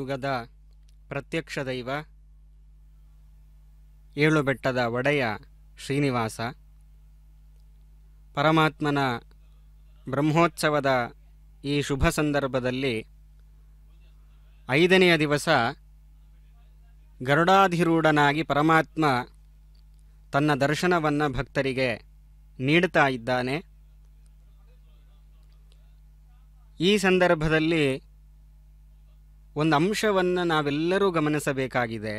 ಕಲಿಯುಗದ ಪ್ರತ್ಯಕ್ಷ ದೈವ ಏಳು ಬೆಟ್ಟದ ಒಡೆಯ ಶ್ರೀನಿವಾಸ ಪರಮಾತ್ಮನ ಬ್ರಹ್ಮೋತ್ಸವದ ಈ ಶುಭ ಸಂದರ್ಭದಲ್ಲಿ ಐದನೆಯ ದಿವಸ ಗರುಡಾಧಿರೂಢನಾಗಿ ಪರಮಾತ್ಮ ತನ್ನ ದರ್ಶನವನ್ನು ಭಕ್ತರಿಗೆ ನೀಡುತ್ತಾ ಇದ್ದಾನೆ ಈ ಸಂದರ್ಭದಲ್ಲಿ ಒಂದು ಅಂಶವನ್ನು ನಾವೆಲ್ಲರೂ ಗಮನಿಸಬೇಕಾಗಿದೆ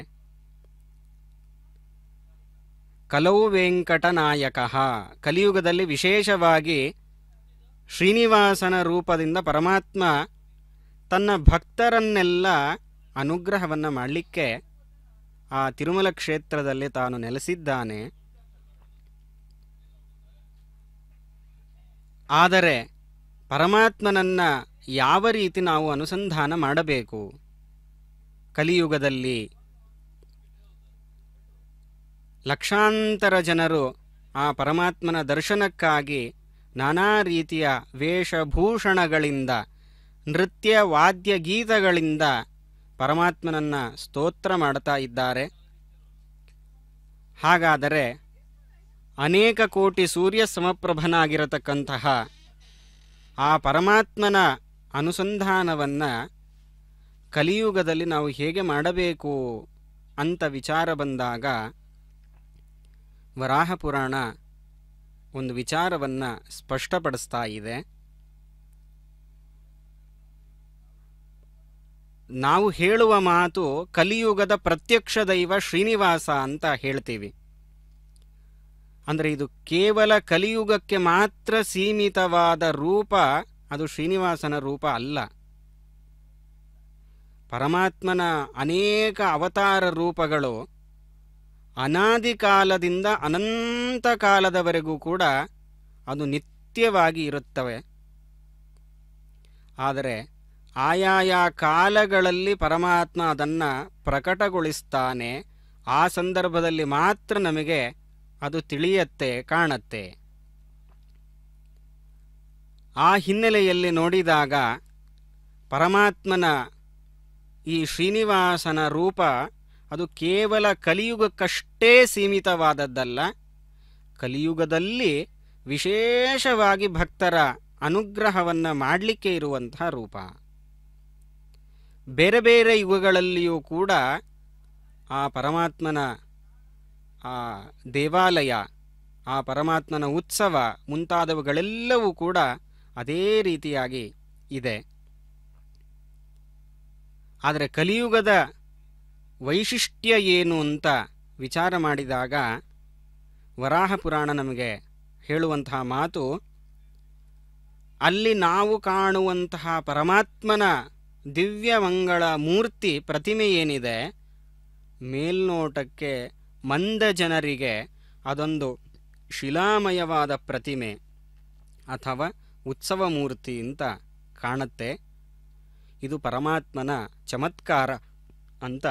ಕಲವು ವೆಂಕಟನಾಯಕ ಕಲಿಯುಗದಲ್ಲಿ ವಿಶೇಷವಾಗಿ ಶ್ರೀನಿವಾಸನ ರೂಪದಿಂದ ಪರಮಾತ್ಮ ತನ್ನ ಭಕ್ತರನ್ನೆಲ್ಲ ಅನುಗ್ರಹವನ್ನು ಮಾಡಲಿಕ್ಕೆ ಆ ತಿರುಮಲ ಕ್ಷೇತ್ರದಲ್ಲಿ ತಾನು ನೆಲೆಸಿದ್ದಾನೆ ಆದರೆ ಪರಮಾತ್ಮನನ್ನ ಯಾವ ರೀತಿ ನಾವು ಅನುಸಂಧಾನ ಮಾಡಬೇಕು ಕಲಿಯುಗದಲ್ಲಿ ಲಕ್ಷಾಂತರ ಜನರು ಆ ಪರಮಾತ್ಮನ ದರ್ಶನಕ್ಕಾಗಿ ನಾನಾ ರೀತಿಯ ವೇಷಭೂಷಣಗಳಿಂದ ನೃತ್ಯ ವಾದ್ಯ ಗೀತಗಳಿಂದ ಪರಮಾತ್ಮನನ್ನ ಸ್ತೋತ್ರ ಮಾಡ್ತಾ ಇದ್ದಾರೆ ಹಾಗಾದರೆ ಅನೇಕ ಕೋಟಿ ಸೂರ್ಯ ಸಮಪ್ರಭನಾಗಿರತಕ್ಕಂತಹ ಆ ಪರಮಾತ್ಮನ ಅನುಸಂಧಾನವನ್ನು ಕಲಿಯುಗದಲ್ಲಿ ನಾವು ಹೇಗೆ ಮಾಡಬೇಕು ಅಂತ ವಿಚಾರ ಬಂದಾಗ ವರಾಹ ಪುರಾಣ ಒಂದು ವಿಚಾರವನ್ನು ಸ್ಪಷ್ಟಪಡಿಸ್ತಾ ಇದೆ ನಾವು ಹೇಳುವ ಮಾತು ಕಲಿಯುಗದ ಪ್ರತ್ಯಕ್ಷ ದೈವ ಶ್ರೀನಿವಾಸ ಅಂತ ಹೇಳ್ತೀವಿ ಅಂದರೆ ಇದು ಕೇವಲ ಕಲಿಯುಗಕ್ಕೆ ಮಾತ್ರ ಸೀಮಿತವಾದ ರೂಪ ಅದು ಶ್ರೀನಿವಾಸನ ರೂಪ ಅಲ್ಲ ಪರಮಾತ್ಮನ ಅನೇಕ ಅವತಾರ ರೂಪಗಳು ಅನಾದಿ ಕಾಲದಿಂದ ಅನಂತ ಕಾಲದವರೆಗೂ ಕೂಡ ಅದು ನಿತ್ಯವಾಗಿ ಇರುತ್ತವೆ ಆದರೆ ಆಯಾಯ ಕಾಲಗಳಲ್ಲಿ ಪರಮಾತ್ಮ ಅದನ್ನು ಪ್ರಕಟಗೊಳಿಸ್ತಾನೆ ಆ ಸಂದರ್ಭದಲ್ಲಿ ಮಾತ್ರ ನಮಗೆ ಅದು ತಿಳಿಯತ್ತೆ ಕಾಣತ್ತೆ ಆ ಹಿನ್ನೆಲೆಯಲ್ಲಿ ನೋಡಿದಾಗ ಪರಮಾತ್ಮನ ಈ ಶ್ರೀನಿವಾಸನ ರೂಪ ಅದು ಕೇವಲ ಕಲಿಯುಗಕ್ಕಷ್ಟೇ ಸೀಮಿತವಾದದ್ದಲ್ಲ ಕಲಿಯುಗದಲ್ಲಿ ವಿಶೇಷವಾಗಿ ಭಕ್ತರ ಅನುಗ್ರಹವನ್ನು ಮಾಡಲಿಕ್ಕೆ ಇರುವಂತಹ ರೂಪ ಬೇರೆ ಬೇರೆ ಯುಗಗಳಲ್ಲಿಯೂ ಕೂಡ ಆ ಪರಮಾತ್ಮನ ಆ ದೇವಾಲಯ ಆ ಪರಮಾತ್ಮನ ಉತ್ಸವ ಮುಂತಾದವುಗಳೆಲ್ಲವೂ ಕೂಡ ಅದೇ ರೀತಿಯಾಗಿ ಇದೆ ಆದರೆ ಕಲಿಯುಗದ ವೈಶಿಷ್ಟ್ಯ ಏನು ಅಂತ ವಿಚಾರ ಮಾಡಿದಾಗ ವರಾಹ ಪುರಾಣ ನಮಗೆ ಹೇಳುವಂತಹ ಮಾತು ಅಲ್ಲಿ ನಾವು ಕಾಣುವಂತಹ ಪರಮಾತ್ಮನ ದಿವ್ಯಮಂಗಳ ಮೂರ್ತಿ ಪ್ರತಿಮೆ ಏನಿದೆ ಮೇಲ್ನೋಟಕ್ಕೆ ಮಂದ ಜನರಿಗೆ ಅದೊಂದು ಶಿಲಾಮಯವಾದ ಪ್ರತಿಮೆ ಅಥವಾ ಉತ್ಸವ ಮೂರ್ತಿ ಅಂತ ಕಾಣುತ್ತೆ ಇದು ಪರಮಾತ್ಮನ ಚಮತ್ಕಾರ ಅಂತ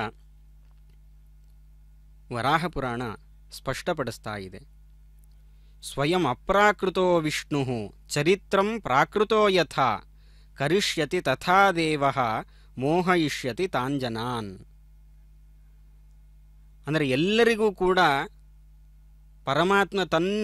ವರಾಹ ಪುರಾಣ ಸ್ಪಷ್ಟಪಡಿಸ್ತಾ ಇದೆ ಸ್ವಯಂ ಅಪ್ರಾಕೃತೋ ವಿಷ್ಣು ಚರಿತ್ರಂ ಪ್ರಾಕೃತೋ ಯಥಾ ಕರಿಷ್ಯತಿ ತಥಾ ದೇವ ಮೋಹಯಿಷ್ಯತಿ ತಾಂಜನಾನ್ ಅಂದರೆ ಎಲ್ಲರಿಗೂ ಕೂಡ ಪರಮಾತ್ಮ ತನ್ನ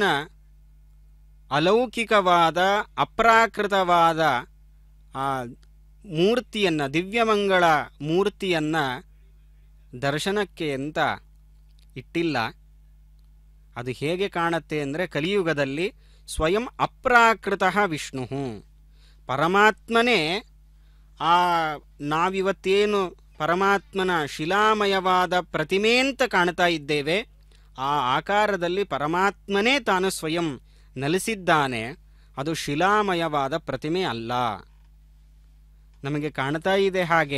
ಅಲೌಕಿಕವಾದ ಅಪ್ರಾಕೃತವಾದ ಆ ಮೂರ್ತಿಯನ್ನು ದಿವ್ಯಮಂಗಳ ಮೂರ್ತಿಯನ್ನು ದರ್ಶನಕ್ಕೆ ಅಂತ ಇಟ್ಟಿಲ್ಲ ಅದು ಹೇಗೆ ಕಾಣುತ್ತೆ ಅಂದರೆ ಕಲಿಯುಗದಲ್ಲಿ ಸ್ವಯಂ ಅಪ್ರಾಕೃತ ವಿಷ್ಣು ಪರಮಾತ್ಮನೇ ಆ ನಾವಿವತ್ತೇನು ಪರಮಾತ್ಮನ ಶಿಲಾಮಯವಾದ ಪ್ರತಿಮೆ ಅಂತ ಕಾಣ್ತಾ ಇದ್ದೇವೆ ಆ ಆಕಾರದಲ್ಲಿ ಪರಮಾತ್ಮನೇ ತಾನು ಸ್ವಯಂ ನೆಲೆಸಿದ್ದಾನೆ ಅದು ಶಿಲಾಮಯವಾದ ಪ್ರತಿಮೆ ಅಲ್ಲ ನಮಗೆ ಕಾಣ್ತಾ ಇದೆ ಹಾಗೆ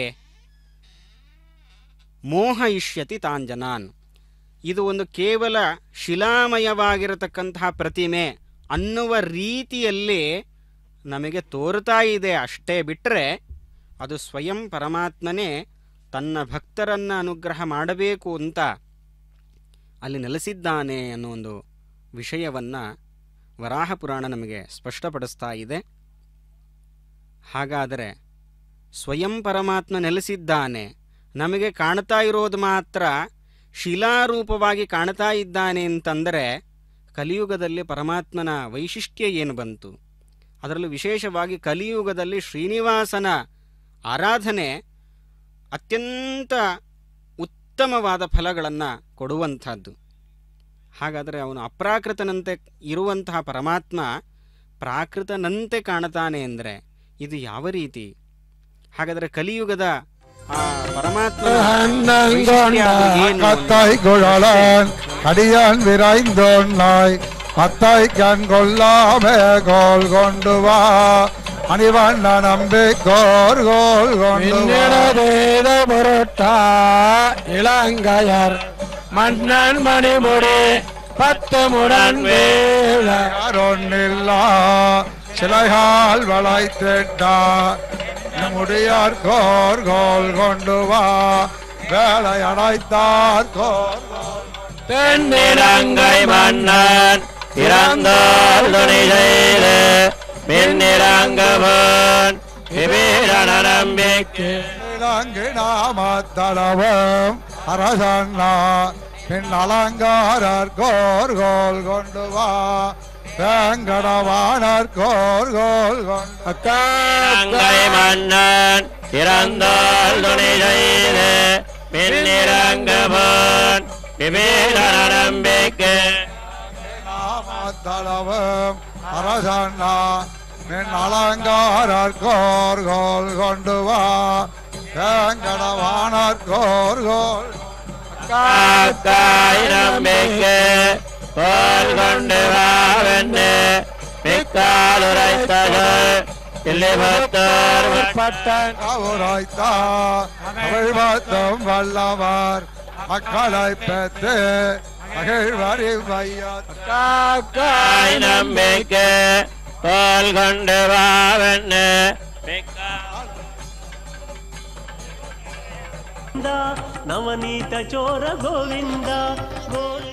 ಮೋಹ ಇಷ್ಯತಿ ತಾಂಜನಾನ್ ಇದು ಒಂದು ಕೇವಲ ಶಿಲಾಮಯವಾಗಿರತಕ್ಕಂತಹ ಪ್ರತಿಮೆ ಅನ್ನುವ ರೀತಿಯಲ್ಲಿ ನಮಗೆ ತೋರ್ತಾ ಇದೆ ಅಷ್ಟೇ ಬಿಟ್ಟರೆ ಅದು ಸ್ವಯಂ ಪರಮಾತ್ಮನೇ ತನ್ನ ಭಕ್ತರನ್ನು ಅನುಗ್ರಹ ಮಾಡಬೇಕು ಅಂತ ಅಲ್ಲಿ ನೆಲೆಸಿದ್ದಾನೆ ಅನ್ನೋ ಒಂದು ವಿಷಯವನ್ನು ವರಾಹ ಪುರಾಣ ನಮಗೆ ಸ್ಪಷ್ಟಪಡಿಸ್ತಾ ಇದೆ ಹಾಗಾದರೆ ಸ್ವಯಂ ಪರಮಾತ್ಮ ನೆಲೆಸಿದ್ದಾನೆ ನಮಗೆ ಕಾಣ್ತಾ ಇರೋದು ಮಾತ್ರ ಶಿಲಾರೂಪವಾಗಿ ಕಾಣ್ತಾ ಇದ್ದಾನೆ ಅಂತಂದರೆ ಕಲಿಯುಗದಲ್ಲಿ ಪರಮಾತ್ಮನ ವೈಶಿಷ್ಟ್ಯ ಏನು ಬಂತು ಅದರಲ್ಲೂ ವಿಶೇಷವಾಗಿ ಕಲಿಯುಗದಲ್ಲಿ ಶ್ರೀನಿವಾಸನ ಆರಾಧನೆ ಅತ್ಯಂತ ಉತ್ತಮವಾದ ಫಲಗಳನ್ನು ಕೊಡುವಂಥದ್ದು ಹಾಗಾದರೆ ಅವನು ಅಪ್ರಾಕೃತನಂತೆ ಇರುವಂತಹ ಪರಮಾತ್ಮ ಪ್ರಾಕೃತನಂತೆ ಕಾಣುತ್ತಾನೆ ಅಂದರೆ ಇದು ಯಾವ ರೀತಿ ಹಾಗಾದರೆ ಕಲಿಯುಗದ ಆ ಪರಮಾತ್ಮ கத்தாய் குழலான் அடியான் விரைந்தோன்னாய் அத்தாய் கண் கொள்ளாமே கோல் கொண்டு வா அணிவண்ண நம்பி கோர் கோல் கொண்டு வா மின்னடதேத பொருட்டா இளங்கையர் மன்னன் மணிமுடி பத்து முடன் வேள யாரொன்னில்லா சிலையால் வளைத்திட்டா முடியார் கோர் கோல் கொண்டு வா வேலை அடைத்தார் கோர் தென்னிலங்கை மன்னன் இறந்தால் துணை செய்து மின்னிறங்கவன் விபீரண நம்பிக்கை இளங்கிடாமத்தளவும் அரசண்ணா பின் அலங்காரர் கோர் கோல் கொண்டு வா வேங்கடவாணர் கோர் கோல் கொண்டு இலங்கை மன்னன் இறந்தால் துணை செய்து மின்னிறங்கவன் விபீரண நம்பிக்கை நாமத்தளவும் அரசண்ணா பின் அலங்காரர் கோர் கோல் கொண்டு வா வேங்கடவாணர் கோர் கோல் காக்காய் நம்பிக்கை போல் கொண்டு வாவென்று மிக்காலுரைத்தது இல்லை பத்தோர் பட்டன் அவராய்த்தா தமிழ்வத்தம் வல்லவர் மக்களை பெற்று மகிழ்வரி வையார் காக்காய் நம்பிக்கை போல் கொண்டு வாவென்று மிக்கால் ಗೋವಿಂದ ನವನೀತ ಚೋರ ಗೋವಿಂದ ಗೋವಿಂದ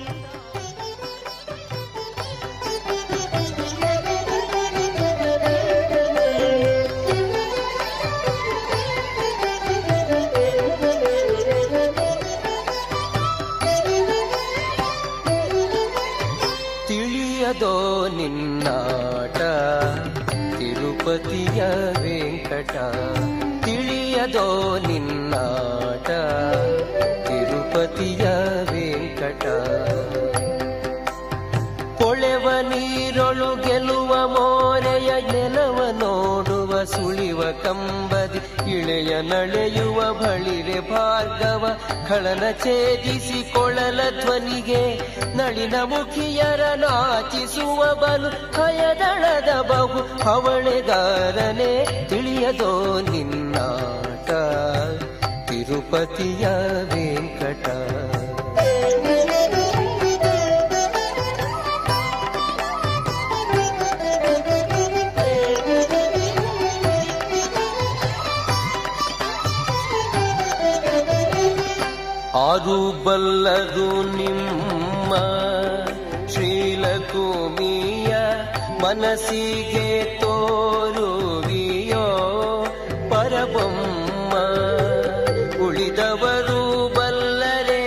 ತಿಳಿಯದೋ ನಿನ್ನಾಟ ತಿರುಪತಿಯ ವೆಂಕಟ ತಿಳಿಯದೋ ನಿನ್ನಾಟ ತಿರುಪತಿಯ ವೆಂಕಟ ಕೊಳೆವ ನೀರೊಳು ಗೆಲುವ ಮೋರೆಯ ನೆಲವ ನೋಡುವ ಸುಳಿವ ಕಂಬದಿ ಇಳೆಯ ನಳೆಯುವ ಬಳಿರೆ ಭಾರ್ಗವ ಖಳನ ಛೇದಿಸಿ ಕೊಳಲ ಧ್ವನಿಗೆ ನಳಿನ ಮುಖಿಯರ ನಾಚಿಸುವ ಬಲು ಭಯದಳದ ಬಹು ಹವಳೆಗಾರನೆ ತಿಳಿಯದೋ ನಿನ್ನಾಟ ತಿರುಪತಿಯ ವೆಂಕಟ ಆರು ಬಲ್ಲದು ನಿಮ್ಮ ಶ್ರೀಲಕುಮಿಯ ಮನಸ್ಸಿಗೆ ತೋರುವಿಯೋ ಪರಬೊಮ್ಮ ಉಳಿದವರು ಬಲ್ಲರೆ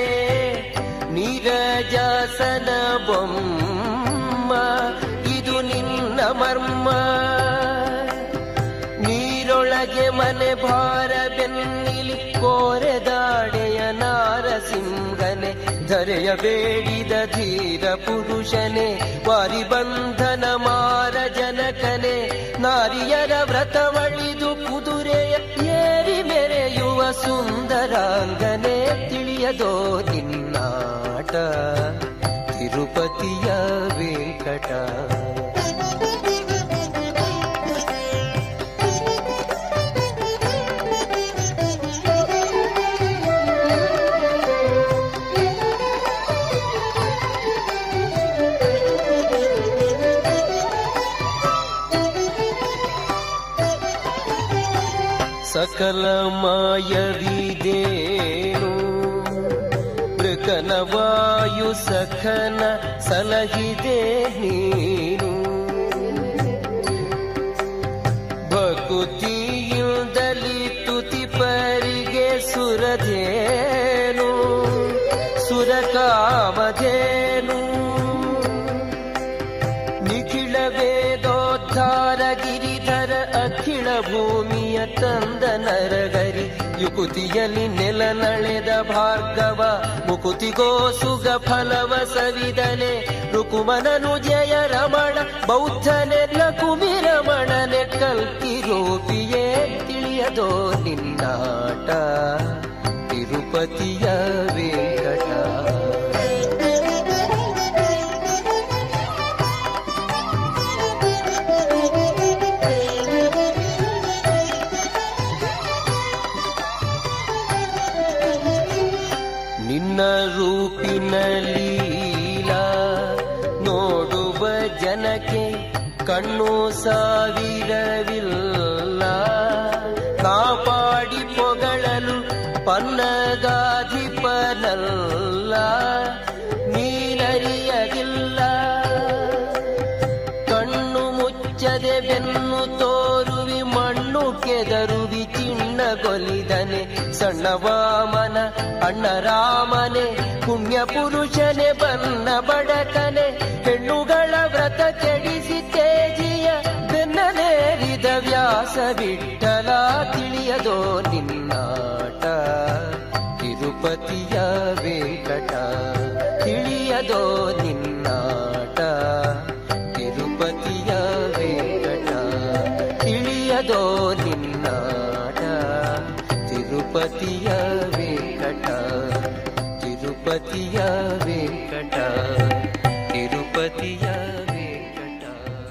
ನೀರಜಾಸನ ಬೊಮ್ಮ ಇದು ನಿನ್ನ ಮರ್ಮ ನೀರೊಳಗೆ ಮನೆ ಭಾರ ಬೆನ್ನಿಲಿ ಕೋರೆದಾಡೆಯ ನಾರಸಿಂಹನೆ ಧರೆಯ ಬೇಡಿದ ಧೀರ ಪುರುಷನೇ ವಾರಿ ಬಂಧನ ಮಾರ ಜನಕನೆ ನಾರಿಯರ ವ್ರತವಳಿದು ಕುದುರೆಯ ಏರಿ ಮೆರೆಯುವ ಸುಂದರಾಂಗನೆ ತಿಳಿಯದೋ ನಿನ್ನಾಟ ತಿರುಪತಿಯ ವೆಂಕಟ ಸಕಲ ಮಾಯವಿದೇನು ಮೃಗನ ವಾಯು ಸಖನ ಸಲಹಿದೆ ನೀನು ಭಕುತಿಯಿಂದಲಿ ತುತಿ ಪರಿಗೆ ಸುರಧೇನು ಸುರಕಾಮಧೇನು ನಿಖಿಳ ವೇದೋದ್ಧಾರ ಗಿರಿಧರ ಅಖಿಳ ಭೂಮಿಯ ತಂದ ನರಗರಿ ಯುಕುತಿಯಲ್ಲಿ ನೆಲ ನಳೆದ ಭಾರ್ಗವ ಮುಕುತಿಗೋ ಸುಗ ಫಲವ ಸವಿದನೆ ರುಕುಮನನು ಜಯ ರಮಣ ಬೌದ್ಧನೆಲ್ಲ ಕುಮಿರಮಣನೆ ಕಲ್ಕಿ ರೂಪಿಯೇ ತಿಳಿಯದೋ ನಿನ್ನಾಟ ತಿರುಪತಿಯ ವೆಂಕಟ ನಿನ್ನ ರೂಪಿನ ಲೀಲಾ ನೋಡುವ ಜನಕ್ಕೆ ಕಣ್ಣು ಸಾವಿರವಿಲ್ಲ ಕಾಪಾಡಿ ಪೊಗಳಲು ಪನ್ನಗಾಧಿಪನಲ್ಲ ನೀನರಿಯದಿಲ್ಲ ಕಣ್ಣು ಮುಚ್ಚದೆ ಬೆನ್ನು ತೋರುವಿ ಮಣ್ಣು ಕೆದರುವಿ ಚಿಣ್ಣಗೊಲಿದನೆ ಸಣ್ಣ ವಾಮನ ಅಣ್ಣ ರಾಮನೆ ಪುಣ್ಯ ಪುರುಷನೆ ಬನ್ನ ಬಡಕನೆ ಹೆಣ್ಣುಗಳ ವ್ರತ ಕೆಡಿಸಿ ತೇಜಿಯ ಬೆನ್ನನೇರಿದ ವ್ಯಾಸ ವಿಠಲ ತಿಳಿಯದೋ ನಿನ್ನಾಟ ತಿರುಪತಿಯ ವೆಂಕಟ ತಿಳಿಯದೋ ನಿನ್ನಾಟ ತಿರುಪತಿಯ ವೆಂಕಟ ತಿಳಿಯದೋ ನಿನ್ನಾಟ ತಿರುಪತಿಯ ವೆಂಕಟ ತಿರುಪತಿಯ ವೆಂಕಟ ತಿರುಪತಿಯ ವೆಂಕಟ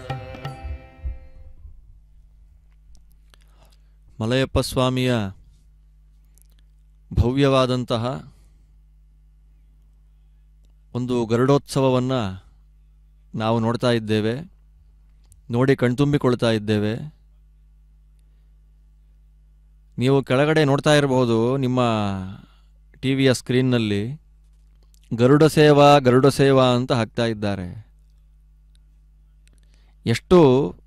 ಮಲಯಪ್ಪ ಸ್ವಾಮಿಯ ಭವ್ಯವಾದಂತಹ ಒಂದು ಗರುಡೋತ್ಸವವನ್ನು ನಾವು ನೋಡ್ತಾ ಇದ್ದೇವೆ ನೋಡಿ ಕಣ್ತುಂಬಿಕೊಳ್ತಾ ಇದ್ದೇವೆ ನೀವು ಕೆಳಗಡೆ ನೋಡ್ತಾ ಇರಬಹುದು ನಿಮ್ಮ ಟಿ ವಿಯ ಸ್ಕ್ರೀನ್ನಲ್ಲಿ ಗರುಡ ಸೇವಾ ಗರುಡ ಸೇವಾ ಅಂತ ಹಾಕ್ತಾ ಇದ್ದಾರೆ ಎಷ್ಟು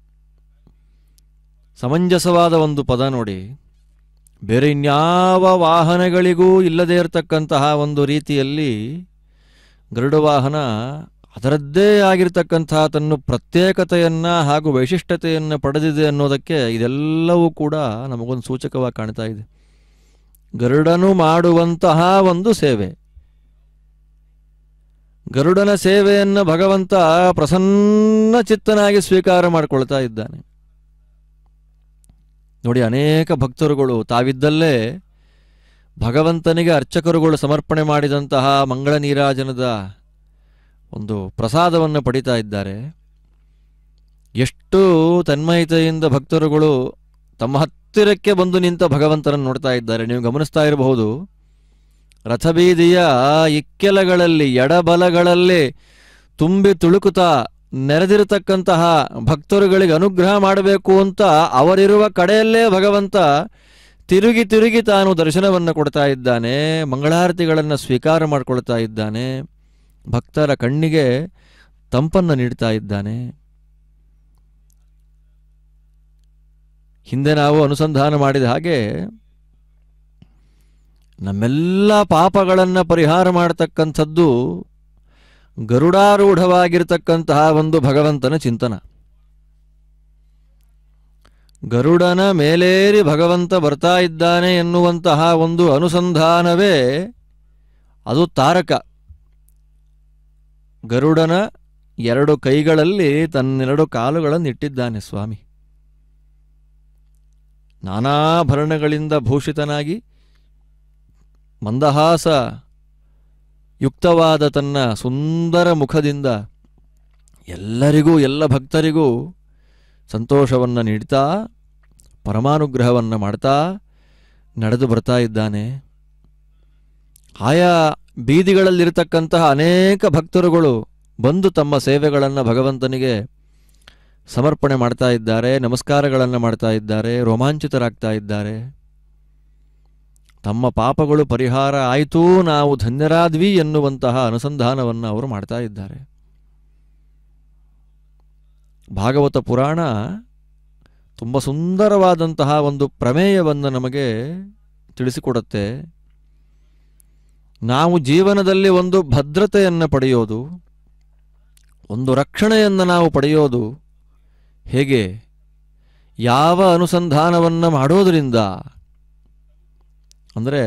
ಸಮಂಜಸವಾದ ಒಂದು ಪದ ನೋಡಿ ಬೇರೆ ಇನ್ಯಾವ ವಾಹನಗಳಿಗೂ ಇಲ್ಲದೇ ಇರತಕ್ಕಂತಹ ಒಂದು ರೀತಿಯಲ್ಲಿ ಗರುಡ ವಾಹನ ಅದರದ್ದೇ ಆಗಿರತಕ್ಕಂತಹ ತನ್ನ ಪ್ರತ್ಯೇಕತೆಯನ್ನು ಹಾಗೂ ವೈಶಿಷ್ಟ್ಯತೆಯನ್ನು ಪಡೆದಿದೆ ಅನ್ನೋದಕ್ಕೆ ಇದೆಲ್ಲವೂ ಕೂಡ ನಮಗೊಂದು ಸೂಚಕವಾಗಿ ಕಾಣ್ತಾ ಇದೆ ಗರುಡನು ಮಾಡುವಂತಹ ಒಂದು ಸೇವೆ ಗರುಡನ ಸೇವೆಯನ್ನು ಭಗವಂತ ಪ್ರಸನ್ನ ಚಿತ್ತನಾಗಿ ಸ್ವೀಕಾರ ಮಾಡಿಕೊಳ್ತಾ ಇದ್ದಾನೆ ನೋಡಿ ಅನೇಕ ಭಕ್ತರುಗಳು ತಾವಿದ್ದಲ್ಲೇ ಭಗವಂತನಿಗೆ ಅರ್ಚಕರುಗಳು ಸಮರ್ಪಣೆ ಮಾಡಿದಂತಹ ಮಂಗಳ ನೀರಾಜನದ ಒಂದು ಪ್ರಸಾದವನ್ನು ಪಡಿತಾ ಇದ್ದಾರೆ ಎಷ್ಟು ತನ್ಮಯತೆಯಿಂದ ಭಕ್ತರುಗಳು ತಮ್ಮ ಹತ್ತಿರಕ್ಕೆ ಬಂದು ನಿಂತ ಭಗವಂತನನ್ನು ನೋಡ್ತಾ ಇದ್ದಾರೆ ನೀವು ಗಮನಿಸ್ತಾ ಇರಬಹುದು ರಥಬೀದಿಯ ಇಕ್ಕೆಲಗಳಲ್ಲಿ ಎಡಬಲಗಳಲ್ಲಿ ತುಂಬಿ ತುಳುಕುತ್ತಾ ನೆರೆದಿರತಕ್ಕಂತಹ ಭಕ್ತರುಗಳಿಗೆ ಅನುಗ್ರಹ ಮಾಡಬೇಕು ಅಂತ ಅವರಿರುವ ಕಡೆಯಲ್ಲೇ ಭಗವಂತ ತಿರುಗಿ ತಿರುಗಿ ತಾನು ದರ್ಶನವನ್ನು ಕೊಡ್ತಾ ಇದ್ದಾನೆ ಮಂಗಳಾರತಿಗಳನ್ನು ಸ್ವೀಕಾರ ಮಾಡಿಕೊಳ್ತಾ ಇದ್ದಾನೆ ಭಕ್ತರ ಕಣ್ಣಿಗೆ ತಂಪನ್ನು ನೀಡ್ತಾ ಇದ್ದಾನೆ ಹಿಂದೆ ನಾವು ಅನುಸಂಧಾನ ಮಾಡಿದ ಹಾಗೆ ನಮ್ಮೆಲ್ಲ ಪಾಪಗಳನ್ನು ಪರಿಹಾರ ಮಾಡತಕ್ಕಂಥದ್ದು ಗರುಡಾರೂಢವಾಗಿರ್ತಕ್ಕಂತಹ ಒಂದು ಭಗವಂತನ ಚಿಂತನ ಗರುಡನ ಮೇಲೇರಿ ಭಗವಂತ ಬರ್ತಾ ಇದ್ದಾನೆ ಎನ್ನುವಂತಹ ಒಂದು ಅನುಸಂಧಾನವೇ ಅದು ತಾರಕ ಗರುಡನ ಎರಡು ಕೈಗಳಲ್ಲಿ ತನ್ನೆರಡು ಕಾಲುಗಳನ್ನು ಇಟ್ಟಿದ್ದಾನೆ ಸ್ವಾಮಿ ನಾನಾಭರಣಗಳಿಂದ ಭೂಷಿತನಾಗಿ ಮಂದಹಾಸ ಯುಕ್ತವಾದ ತನ್ನ ಸುಂದರ ಮುಖದಿಂದ ಎಲ್ಲರಿಗೂ ಎಲ್ಲ ಭಕ್ತರಿಗೂ ಸಂತೋಷವನ್ನು ನೀಡ್ತಾ ಪರಮಾನುಗ್ರಹವನ್ನು ಮಾಡ್ತಾ ನಡೆದು ಬರ್ತಾ ಇದ್ದಾನೆ ಆಯಾ ಬೀದಿಗಳಲ್ಲಿರತಕ್ಕಂತಹ ಅನೇಕ ಭಕ್ತರುಗಳು ಬಂದು ತಮ್ಮ ಸೇವೆಗಳನ್ನು ಭಗವಂತನಿಗೆ ಸಮರ್ಪಣೆ ಮಾಡ್ತಾ ಇದ್ದಾರೆ ನಮಸ್ಕಾರಗಳನ್ನು ಮಾಡ್ತಾ ಇದ್ದಾರೆ ರೋಮಾಂಚಿತರಾಗ್ತಾ ಇದ್ದಾರೆ ತಮ್ಮ ಪಾಪಗಳು ಪರಿಹಾರ ಆಯಿತು ನಾವು ಧನ್ಯರಾದ್ವಿ ಎನ್ನುವಂತಹ ಅನುಸಂಧಾನವನ್ನು ಅವರು ಮಾಡ್ತಾ ಇದ್ದಾರೆ ಭಾಗವತ ಪುರಾಣ ತುಂಬ ಸುಂದರವಾದಂತಹ ಒಂದು ಪ್ರಮೇಯವನ್ನು ನಮಗೆ ತಿಳಿಸಿಕೊಡುತ್ತೆ ನಾವು ಜೀವನದಲ್ಲಿ ಒಂದು ಭದ್ರತೆಯನ್ನು ಪಡೆಯೋದು ಒಂದು ರಕ್ಷಣೆಯನ್ನು ನಾವು ಪಡೆಯೋದು ಹೇಗೆ ಯಾವ ಅನುಸಂಧಾನವನ್ನು ಮಾಡೋದರಿಂದ ಅಂದರೆ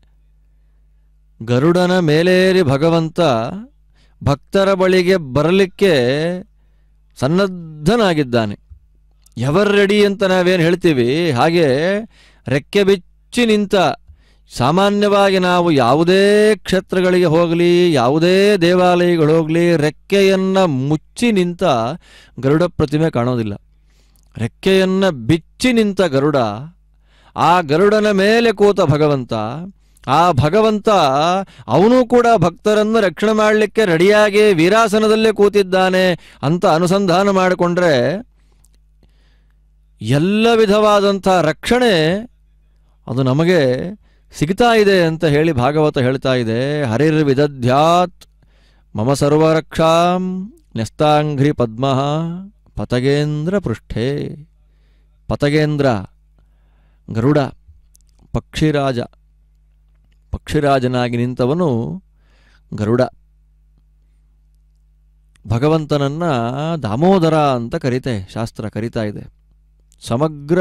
ಗರುಡನ ಮೇಲೇರಿ ಭಗವಂತ ಭಕ್ತರ ಬಳಿಗೆ ಬರಲಿಕ್ಕೆ ಸನ್ನದ್ಧನಾಗಿದ್ದಾನೆ ಎವರ್ ರೆಡಿ ಅಂತ ನಾವೇನು ಹೇಳ್ತೀವಿ ಹಾಗೆ ರೆಕ್ಕೆ ಬಿಚ್ಚಿ ನಿಂತ ಸಾಮಾನ್ಯವಾಗಿ ನಾವು ಯಾವುದೇ ಕ್ಷೇತ್ರಗಳಿಗೆ ಹೋಗಲಿ ಯಾವುದೇ ದೇವಾಲಯಗಳು ಹೋಗಲಿ ರೆಕ್ಕೆಯನ್ನು ಮುಚ್ಚಿ ನಿಂತ ಗರುಡ ಪ್ರತಿಮೆ ಕಾಣೋದಿಲ್ಲ ರೆಕ್ಕೆಯನ್ನು ಬಿಚ್ಚಿ ನಿಂತ ಗರುಡ ಆ ಗರುಡನ ಮೇಲೆ ಕೂತ ಭಗವಂತ ಆ ಭಗವಂತ ಅವನು ಕೂಡ ಭಕ್ತರನ್ನು ರಕ್ಷಣೆ ಮಾಡಲಿಕ್ಕೆ ರೆಡಿಯಾಗಿ ವೀರಾಸನದಲ್ಲೇ ಕೂತಿದ್ದಾನೆ ಅಂತ ಅನುಸಂಧಾನ ಮಾಡಿಕೊಂಡ್ರೆ ಎಲ್ಲ ವಿಧವಾದಂಥ ರಕ್ಷಣೆ ಅದು ನಮಗೆ ಸಿಗ್ತಾ ಇದೆ ಅಂತ ಹೇಳಿ ಭಾಗವತ ಹೇಳ್ತಾ ಇದೆ ಹರಿರ್ ವಿದಧ್ಯಾತ್ ಮಮ ಸರ್ವರಕ್ಷಾಂ ನ್ಯಸ್ತಾಂಘ್ರಿ ಪದ್ಮ ಪತಗೇಂದ್ರ ಪೃಷ್ಠೆ ಪತಗೇಂದ್ರ ಗರುಡ ಪಕ್ಷಿರಾಜ ಪಕ್ಷಿರಾಜನಾಗಿ ನಿಂತವನು ಗರುಡ ಭಗವಂತನನ್ನ ದಾಮೋದರ ಅಂತ ಕರೀತೆ ಶಾಸ್ತ್ರ ಕರೀತಾ ಇದೆ ಸಮಗ್ರ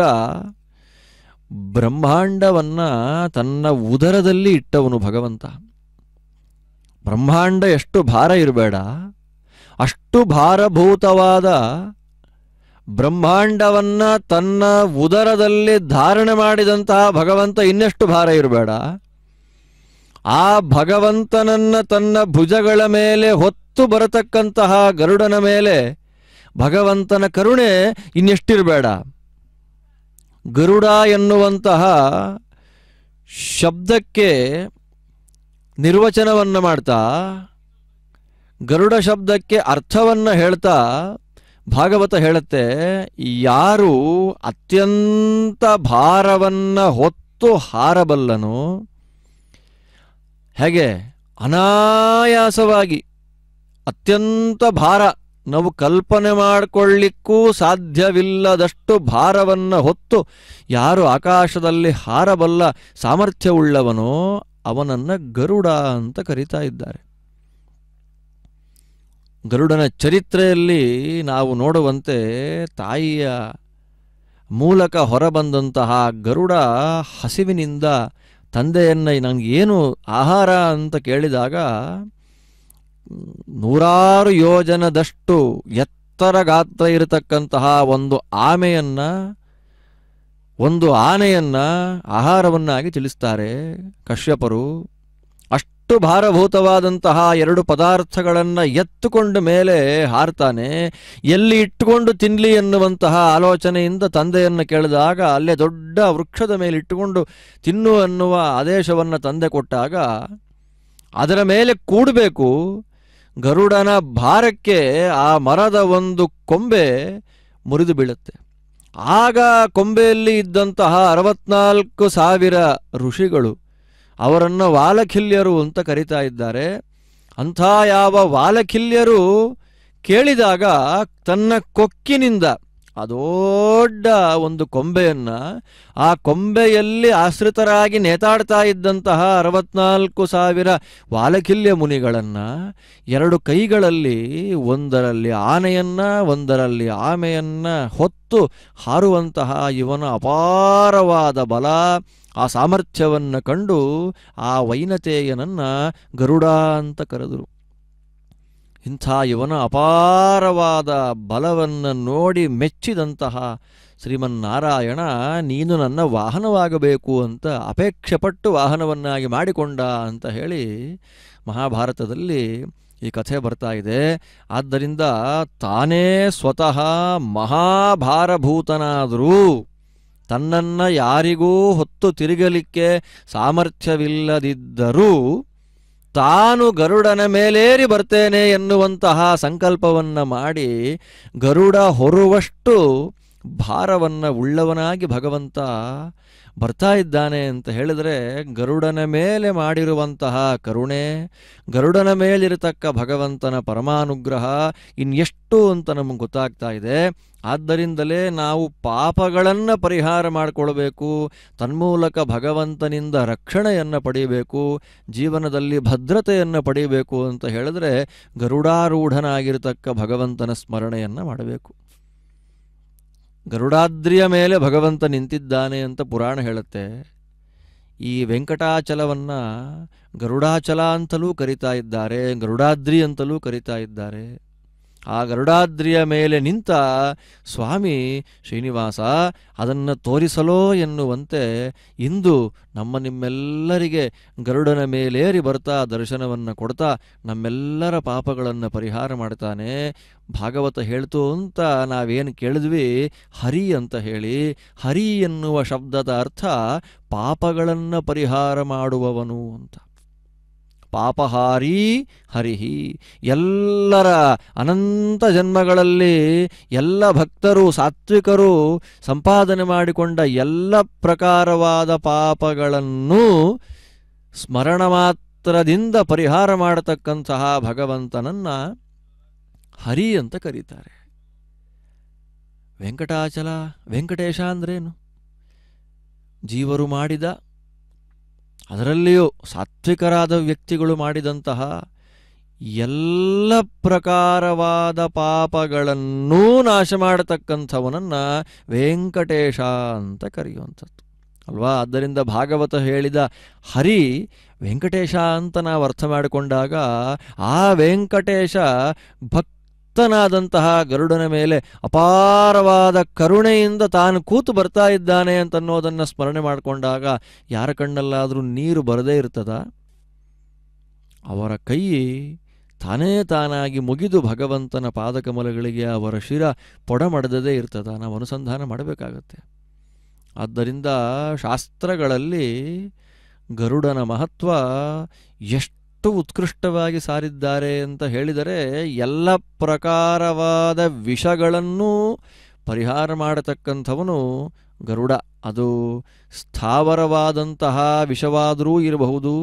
ಬ್ರಹ್ಮಾಂಡವನ್ನ ತನ್ನ ಉದರದಲ್ಲಿ ಇಟ್ಟವನು ಭಗವಂತ ಬ್ರಹ್ಮಾಂಡ ಎಷ್ಟು ಭಾರ ಇರಬೇಡ ಅಷ್ಟು ಭಾರಭೂತವಾದ ಬ್ರಹ್ಮಾಂಡವನ್ನ ತನ್ನ ಉದರದಲ್ಲಿ ಧಾರಣೆ ಮಾಡಿದಂತಹ ಭಗವಂತ ಇನ್ನೆಷ್ಟು ಭಾರ ಇರಬೇಡ ಆ ಭಗವಂತನನ್ನ ತನ್ನ ಭುಜಗಳ ಮೇಲೆ ಹೊತ್ತು ಬರತಕ್ಕಂತಹ ಗರುಡನ ಮೇಲೆ ಭಗವಂತನ ಕರುಣೆ ಇನ್ನೆಷ್ಟಿರಬೇಡ ಗರುಡ ಎನ್ನುವಂತಹ ಶಬ್ದಕ್ಕೆ ನಿರ್ವಚನವನ್ನು ಮಾಡ್ತಾ ಗರುಡ ಶಬ್ದಕ್ಕೆ ಅರ್ಥವನ್ನು ಹೇಳ್ತಾ ಭಾಗವತ ಹೇಳುತ್ತೆ ಯಾರು ಅತ್ಯಂತ ಭಾರವನ್ನು ಹೊತ್ತು ಹಾರಬಲ್ಲನು ಹೇಗೆ ಅನಾಯಾಸವಾಗಿ ಅತ್ಯಂತ ಭಾರ ನಾವು ಕಲ್ಪನೆ ಮಾಡಿಕೊಳ್ಳಿಕ್ಕೂ ಸಾಧ್ಯವಿಲ್ಲದಷ್ಟು ಭಾರವನ್ನು ಹೊತ್ತು ಯಾರು ಆಕಾಶದಲ್ಲಿ ಹಾರಬಲ್ಲ ಸಾಮರ್ಥ್ಯವುಳ್ಳವನೋ ಅವನನ್ನು ಗರುಡ ಅಂತ ಕರೀತಾ ಇದ್ದಾರೆ ಗರುಡನ ಚರಿತ್ರೆಯಲ್ಲಿ ನಾವು ನೋಡುವಂತೆ ತಾಯಿಯ ಮೂಲಕ ಹೊರಬಂದಂತಹ ಗರುಡ ಹಸಿವಿನಿಂದ ತಂದೆಯನ್ನು ನನಗೇನು ಆಹಾರ ಅಂತ ಕೇಳಿದಾಗ ನೂರಾರು ಯೋಜನದಷ್ಟು ಎತ್ತರ ಗಾತ್ರ ಇರತಕ್ಕಂತಹ ಒಂದು ಆಮೆಯನ್ನ ಒಂದು ಆನೆಯನ್ನ ಆಹಾರವನ್ನಾಗಿ ತಿಳಿಸ್ತಾರೆ ಕಶ್ಯಪರು ಅಷ್ಟು ಭಾರಭೂತವಾದಂತಹ ಎರಡು ಪದಾರ್ಥಗಳನ್ನು ಎತ್ತುಕೊಂಡ ಮೇಲೆ ಹಾರ್ತಾನೆ ಎಲ್ಲಿ ಇಟ್ಟುಕೊಂಡು ತಿನ್ಲಿ ಎನ್ನುವಂತಹ ಆಲೋಚನೆಯಿಂದ ತಂದೆಯನ್ನು ಕೇಳಿದಾಗ ಅಲ್ಲೇ ದೊಡ್ಡ ವೃಕ್ಷದ ಮೇಲೆ ಇಟ್ಟುಕೊಂಡು ತಿನ್ನು ಅನ್ನುವ ಆದೇಶವನ್ನು ತಂದೆ ಕೊಟ್ಟಾಗ ಅದರ ಮೇಲೆ ಕೂಡಬೇಕು ಗರುಡನ ಭಾರಕ್ಕೆ ಆ ಮರದ ಒಂದು ಕೊಂಬೆ ಮುರಿದು ಬೀಳುತ್ತೆ ಆಗ ಕೊಂಬೆಯಲ್ಲಿ ಇದ್ದಂತಹ ಅರವತ್ನಾಲ್ಕು ಸಾವಿರ ಋಷಿಗಳು ಅವರನ್ನು ವಾಲಖಿಲ್ಯರು ಅಂತ ಕರೀತಾ ಇದ್ದಾರೆ ಅಂಥ ಯಾವ ವಾಲಖಿಲ್ಯರು ಕೇಳಿದಾಗ ತನ್ನ ಕೊಕ್ಕಿನಿಂದ ಆ ದೊಡ್ಡ ಒಂದು ಕೊಂಬೆಯನ್ನ ಆ ಕೊಂಬೆಯಲ್ಲಿ ಆಶ್ರಿತರಾಗಿ ನೇತಾಡ್ತಾ ಇದ್ದಂತಹ ಅರವತ್ನಾಲ್ಕು ಸಾವಿರ ವಾಲಕಿಲ್ಯ ಮುನಿಗಳನ್ನ ಎರಡು ಕೈಗಳಲ್ಲಿ ಒಂದರಲ್ಲಿ ಆನೆಯನ್ನ ಒಂದರಲ್ಲಿ ಆಮೆಯನ್ನ ಹೊತ್ತು ಹಾರುವಂತಹ ಇವನ ಅಪಾರವಾದ ಬಲ ಆ ಸಾಮರ್ಥ್ಯವನ್ನು ಕಂಡು ಆ ವೈನತೇಯನನ್ನ ಗರುಡ ಅಂತ ಕರೆದರು ಇಂಥ ಇವನ ಅಪಾರವಾದ ಬಲವನ್ನು ನೋಡಿ ಮೆಚ್ಚಿದಂತಹ ಶ್ರೀಮನ್ನಾರಾಯಣ ನೀನು ನನ್ನ ವಾಹನವಾಗಬೇಕು ಅಂತ ಅಪೇಕ್ಷೆಪಟ್ಟು ವಾಹನವನ್ನಾಗಿ ಮಾಡಿಕೊಂಡ ಅಂತ ಹೇಳಿ ಮಹಾಭಾರತದಲ್ಲಿ ಈ ಕಥೆ ಬರ್ತಾ ಇದೆ ಆದ್ದರಿಂದ ತಾನೇ ಸ್ವತಃ ಮಹಾಭಾರಭೂತನಾದರೂ ತನ್ನನ್ನು ಯಾರಿಗೂ ಹೊತ್ತು ತಿರುಗಲಿಕ್ಕೆ ಸಾಮರ್ಥ್ಯವಿಲ್ಲದಿದ್ದರೂ ತಾನು ಗರುಡನ ಮೇಲೇರಿ ಬರ್ತೇನೆ ಎನ್ನುವಂತಹ ಸಂಕಲ್ಪವನ್ನು ಮಾಡಿ ಗರುಡ ಹೊರುವಷ್ಟು ಭಾರವನ್ನು ಉಳ್ಳವನಾಗಿ ಭಗವಂತ ಬರ್ತಾ ಇದ್ದಾನೆ ಅಂತ ಹೇಳಿದರೆ ಗರುಡನ ಮೇಲೆ ಮಾಡಿರುವಂತಹ ಕರುಣೆ ಗರುಡನ ಮೇಲಿರತಕ್ಕ ಭಗವಂತನ ಪರಮಾನುಗ್ರಹ ಇನ್ನೆಷ್ಟು ಅಂತ ನಮಗೆ ಗೊತ್ತಾಗ್ತಾ ಇದೆ ಆದ್ದರಿಂದಲೇ ನಾವು ಪಾಪಗಳನ್ನು ಪರಿಹಾರ ಮಾಡಿಕೊಳ್ಬೇಕು ತನ್ಮೂಲಕ ಭಗವಂತನಿಂದ ರಕ್ಷಣೆಯನ್ನು ಪಡೆಯಬೇಕು ಜೀವನದಲ್ಲಿ ಭದ್ರತೆಯನ್ನು ಪಡೆಯಬೇಕು ಅಂತ ಹೇಳಿದ್ರೆ ಗರುಡಾರೂಢನಾಗಿರತಕ್ಕ ಭಗವಂತನ ಸ್ಮರಣೆಯನ್ನು ಮಾಡಬೇಕು ಗರುಡಾದ್ರಿಯ ಮೇಲೆ ಭಗವಂತ ನಿಂತಿದ್ದಾನೆ ಅಂತ ಪುರಾಣ ಹೇಳುತ್ತೆ ಈ ವೆಂಕಟಾಚಲವನ್ನು ಗರುಡಾಚಲ ಅಂತಲೂ ಕರಿತಾ ಇದ್ದಾರೆ ಗರುಡಾದ್ರಿ ಅಂತಲೂ ಕರಿತಾ ಇದ್ದಾರೆ ಆ ಗರುಡಾದ್ರಿಯ ಮೇಲೆ ನಿಂತ ಸ್ವಾಮಿ ಶ್ರೀನಿವಾಸ ಅದನ್ನು ತೋರಿಸಲೋ ಎನ್ನುವಂತೆ ಇಂದು ನಮ್ಮ ನಿಮ್ಮೆಲ್ಲರಿಗೆ ಗರುಡನ ಮೇಲೇರಿ ಬರ್ತಾ ದರ್ಶನವನ್ನು ಕೊಡ್ತಾ ನಮ್ಮೆಲ್ಲರ ಪಾಪಗಳನ್ನು ಪರಿಹಾರ ಮಾಡ್ತಾನೆ ಭಾಗವತ ಹೇಳ್ತು ಅಂತ ನಾವೇನು ಕೇಳಿದ್ವಿ ಹರಿ ಅಂತ ಹೇಳಿ ಹರಿ ಎನ್ನುವ ಶಬ್ದದ ಅರ್ಥ ಪಾಪಗಳನ್ನು ಪರಿಹಾರ ಮಾಡುವವನು ಅಂತ ಪಾಪಹಾರಿ ಹರಿಹಿ ಎಲ್ಲರ ಅನಂತ ಜನ್ಮಗಳಲ್ಲಿ ಎಲ್ಲ ಭಕ್ತರು ಸಾತ್ವಿಕರು ಸಂಪಾದನೆ ಮಾಡಿಕೊಂಡ ಎಲ್ಲ ಪ್ರಕಾರವಾದ ಪಾಪಗಳನ್ನು ಸ್ಮರಣ ಮಾತ್ರದಿಂದ ಪರಿಹಾರ ಮಾಡತಕ್ಕಂತಹ ಭಗವಂತನನ್ನ ಹರಿ ಅಂತ ಕರೀತಾರೆ ವೆಂಕಟಾಚಲ ವೆಂಕಟೇಶ ಅಂದ್ರೇನು ಜೀವರು ಮಾಡಿದ ಅದರಲ್ಲಿಯೂ ಸಾತ್ವಿಕರಾದ ವ್ಯಕ್ತಿಗಳು ಮಾಡಿದಂತಹ ಎಲ್ಲ ಪ್ರಕಾರವಾದ ಪಾಪಗಳನ್ನೂ ನಾಶ ಮಾಡತಕ್ಕಂಥವನನ್ನ ವೆಂಕಟೇಶ ಅಂತ ಕರೆಯುವಂಥದ್ದು ಅಲ್ವಾ ಆದ್ದರಿಂದ ಭಾಗವತ ಹೇಳಿದ ಹರಿ ವೆಂಕಟೇಶ ಅಂತ ನಾವು ಅರ್ಥ ಮಾಡಿಕೊಂಡಾಗ ಆ ವೆಂಕಟೇಶ ಭಕ್ತನಾದಂತಹ ಗರುಡನ ಮೇಲೆ ಅಪಾರವಾದ ಕರುಣೆಯಿಂದ ತಾನು ಕೂತು ಬರ್ತಾ ಇದ್ದಾನೆ ಅಂತನ್ನೋದನ್ನು ಸ್ಮರಣೆ ಮಾಡಿಕೊಂಡಾಗ ಯಾರ ಕಣ್ಣಲ್ಲಾದರೂ ನೀರು ಬರದೇ ಇರ್ತದ ಅವರ ಕೈ ತಾನೇ ತಾನಾಗಿ ಮುಗಿದು ಭಗವಂತನ ಪಾದಕಮಲಗಳಿಗೆ ಅವರ ಶಿರ ಪೊಡಮಡದೇ ಇರ್ತದ ನಾವು ಅನುಸಂಧಾನ ಮಾಡಬೇಕಾಗತ್ತೆ ಆದ್ದರಿಂದ ಶಾಸ್ತ್ರಗಳಲ್ಲಿ ಗರುಡನ ಮಹತ್ವ ಎಷ್ಟು ಉತ್ಕೃಷ್ಟವಾಗಿ ಸಾರಿದ್ದಾರೆ ಅಂತ ಹೇಳಿದರೆ ಎಲ್ಲ ಪ್ರಕಾರವಾದ ವಿಷಗಳನ್ನೂ ಪರಿಹಾರ ಮಾಡತಕ್ಕಂಥವನು ಗರುಡ ಅದು ಸ್ಥಾವರವಾದಂತಹ ವಿಷವಾದರೂ ಇರಬಹುದು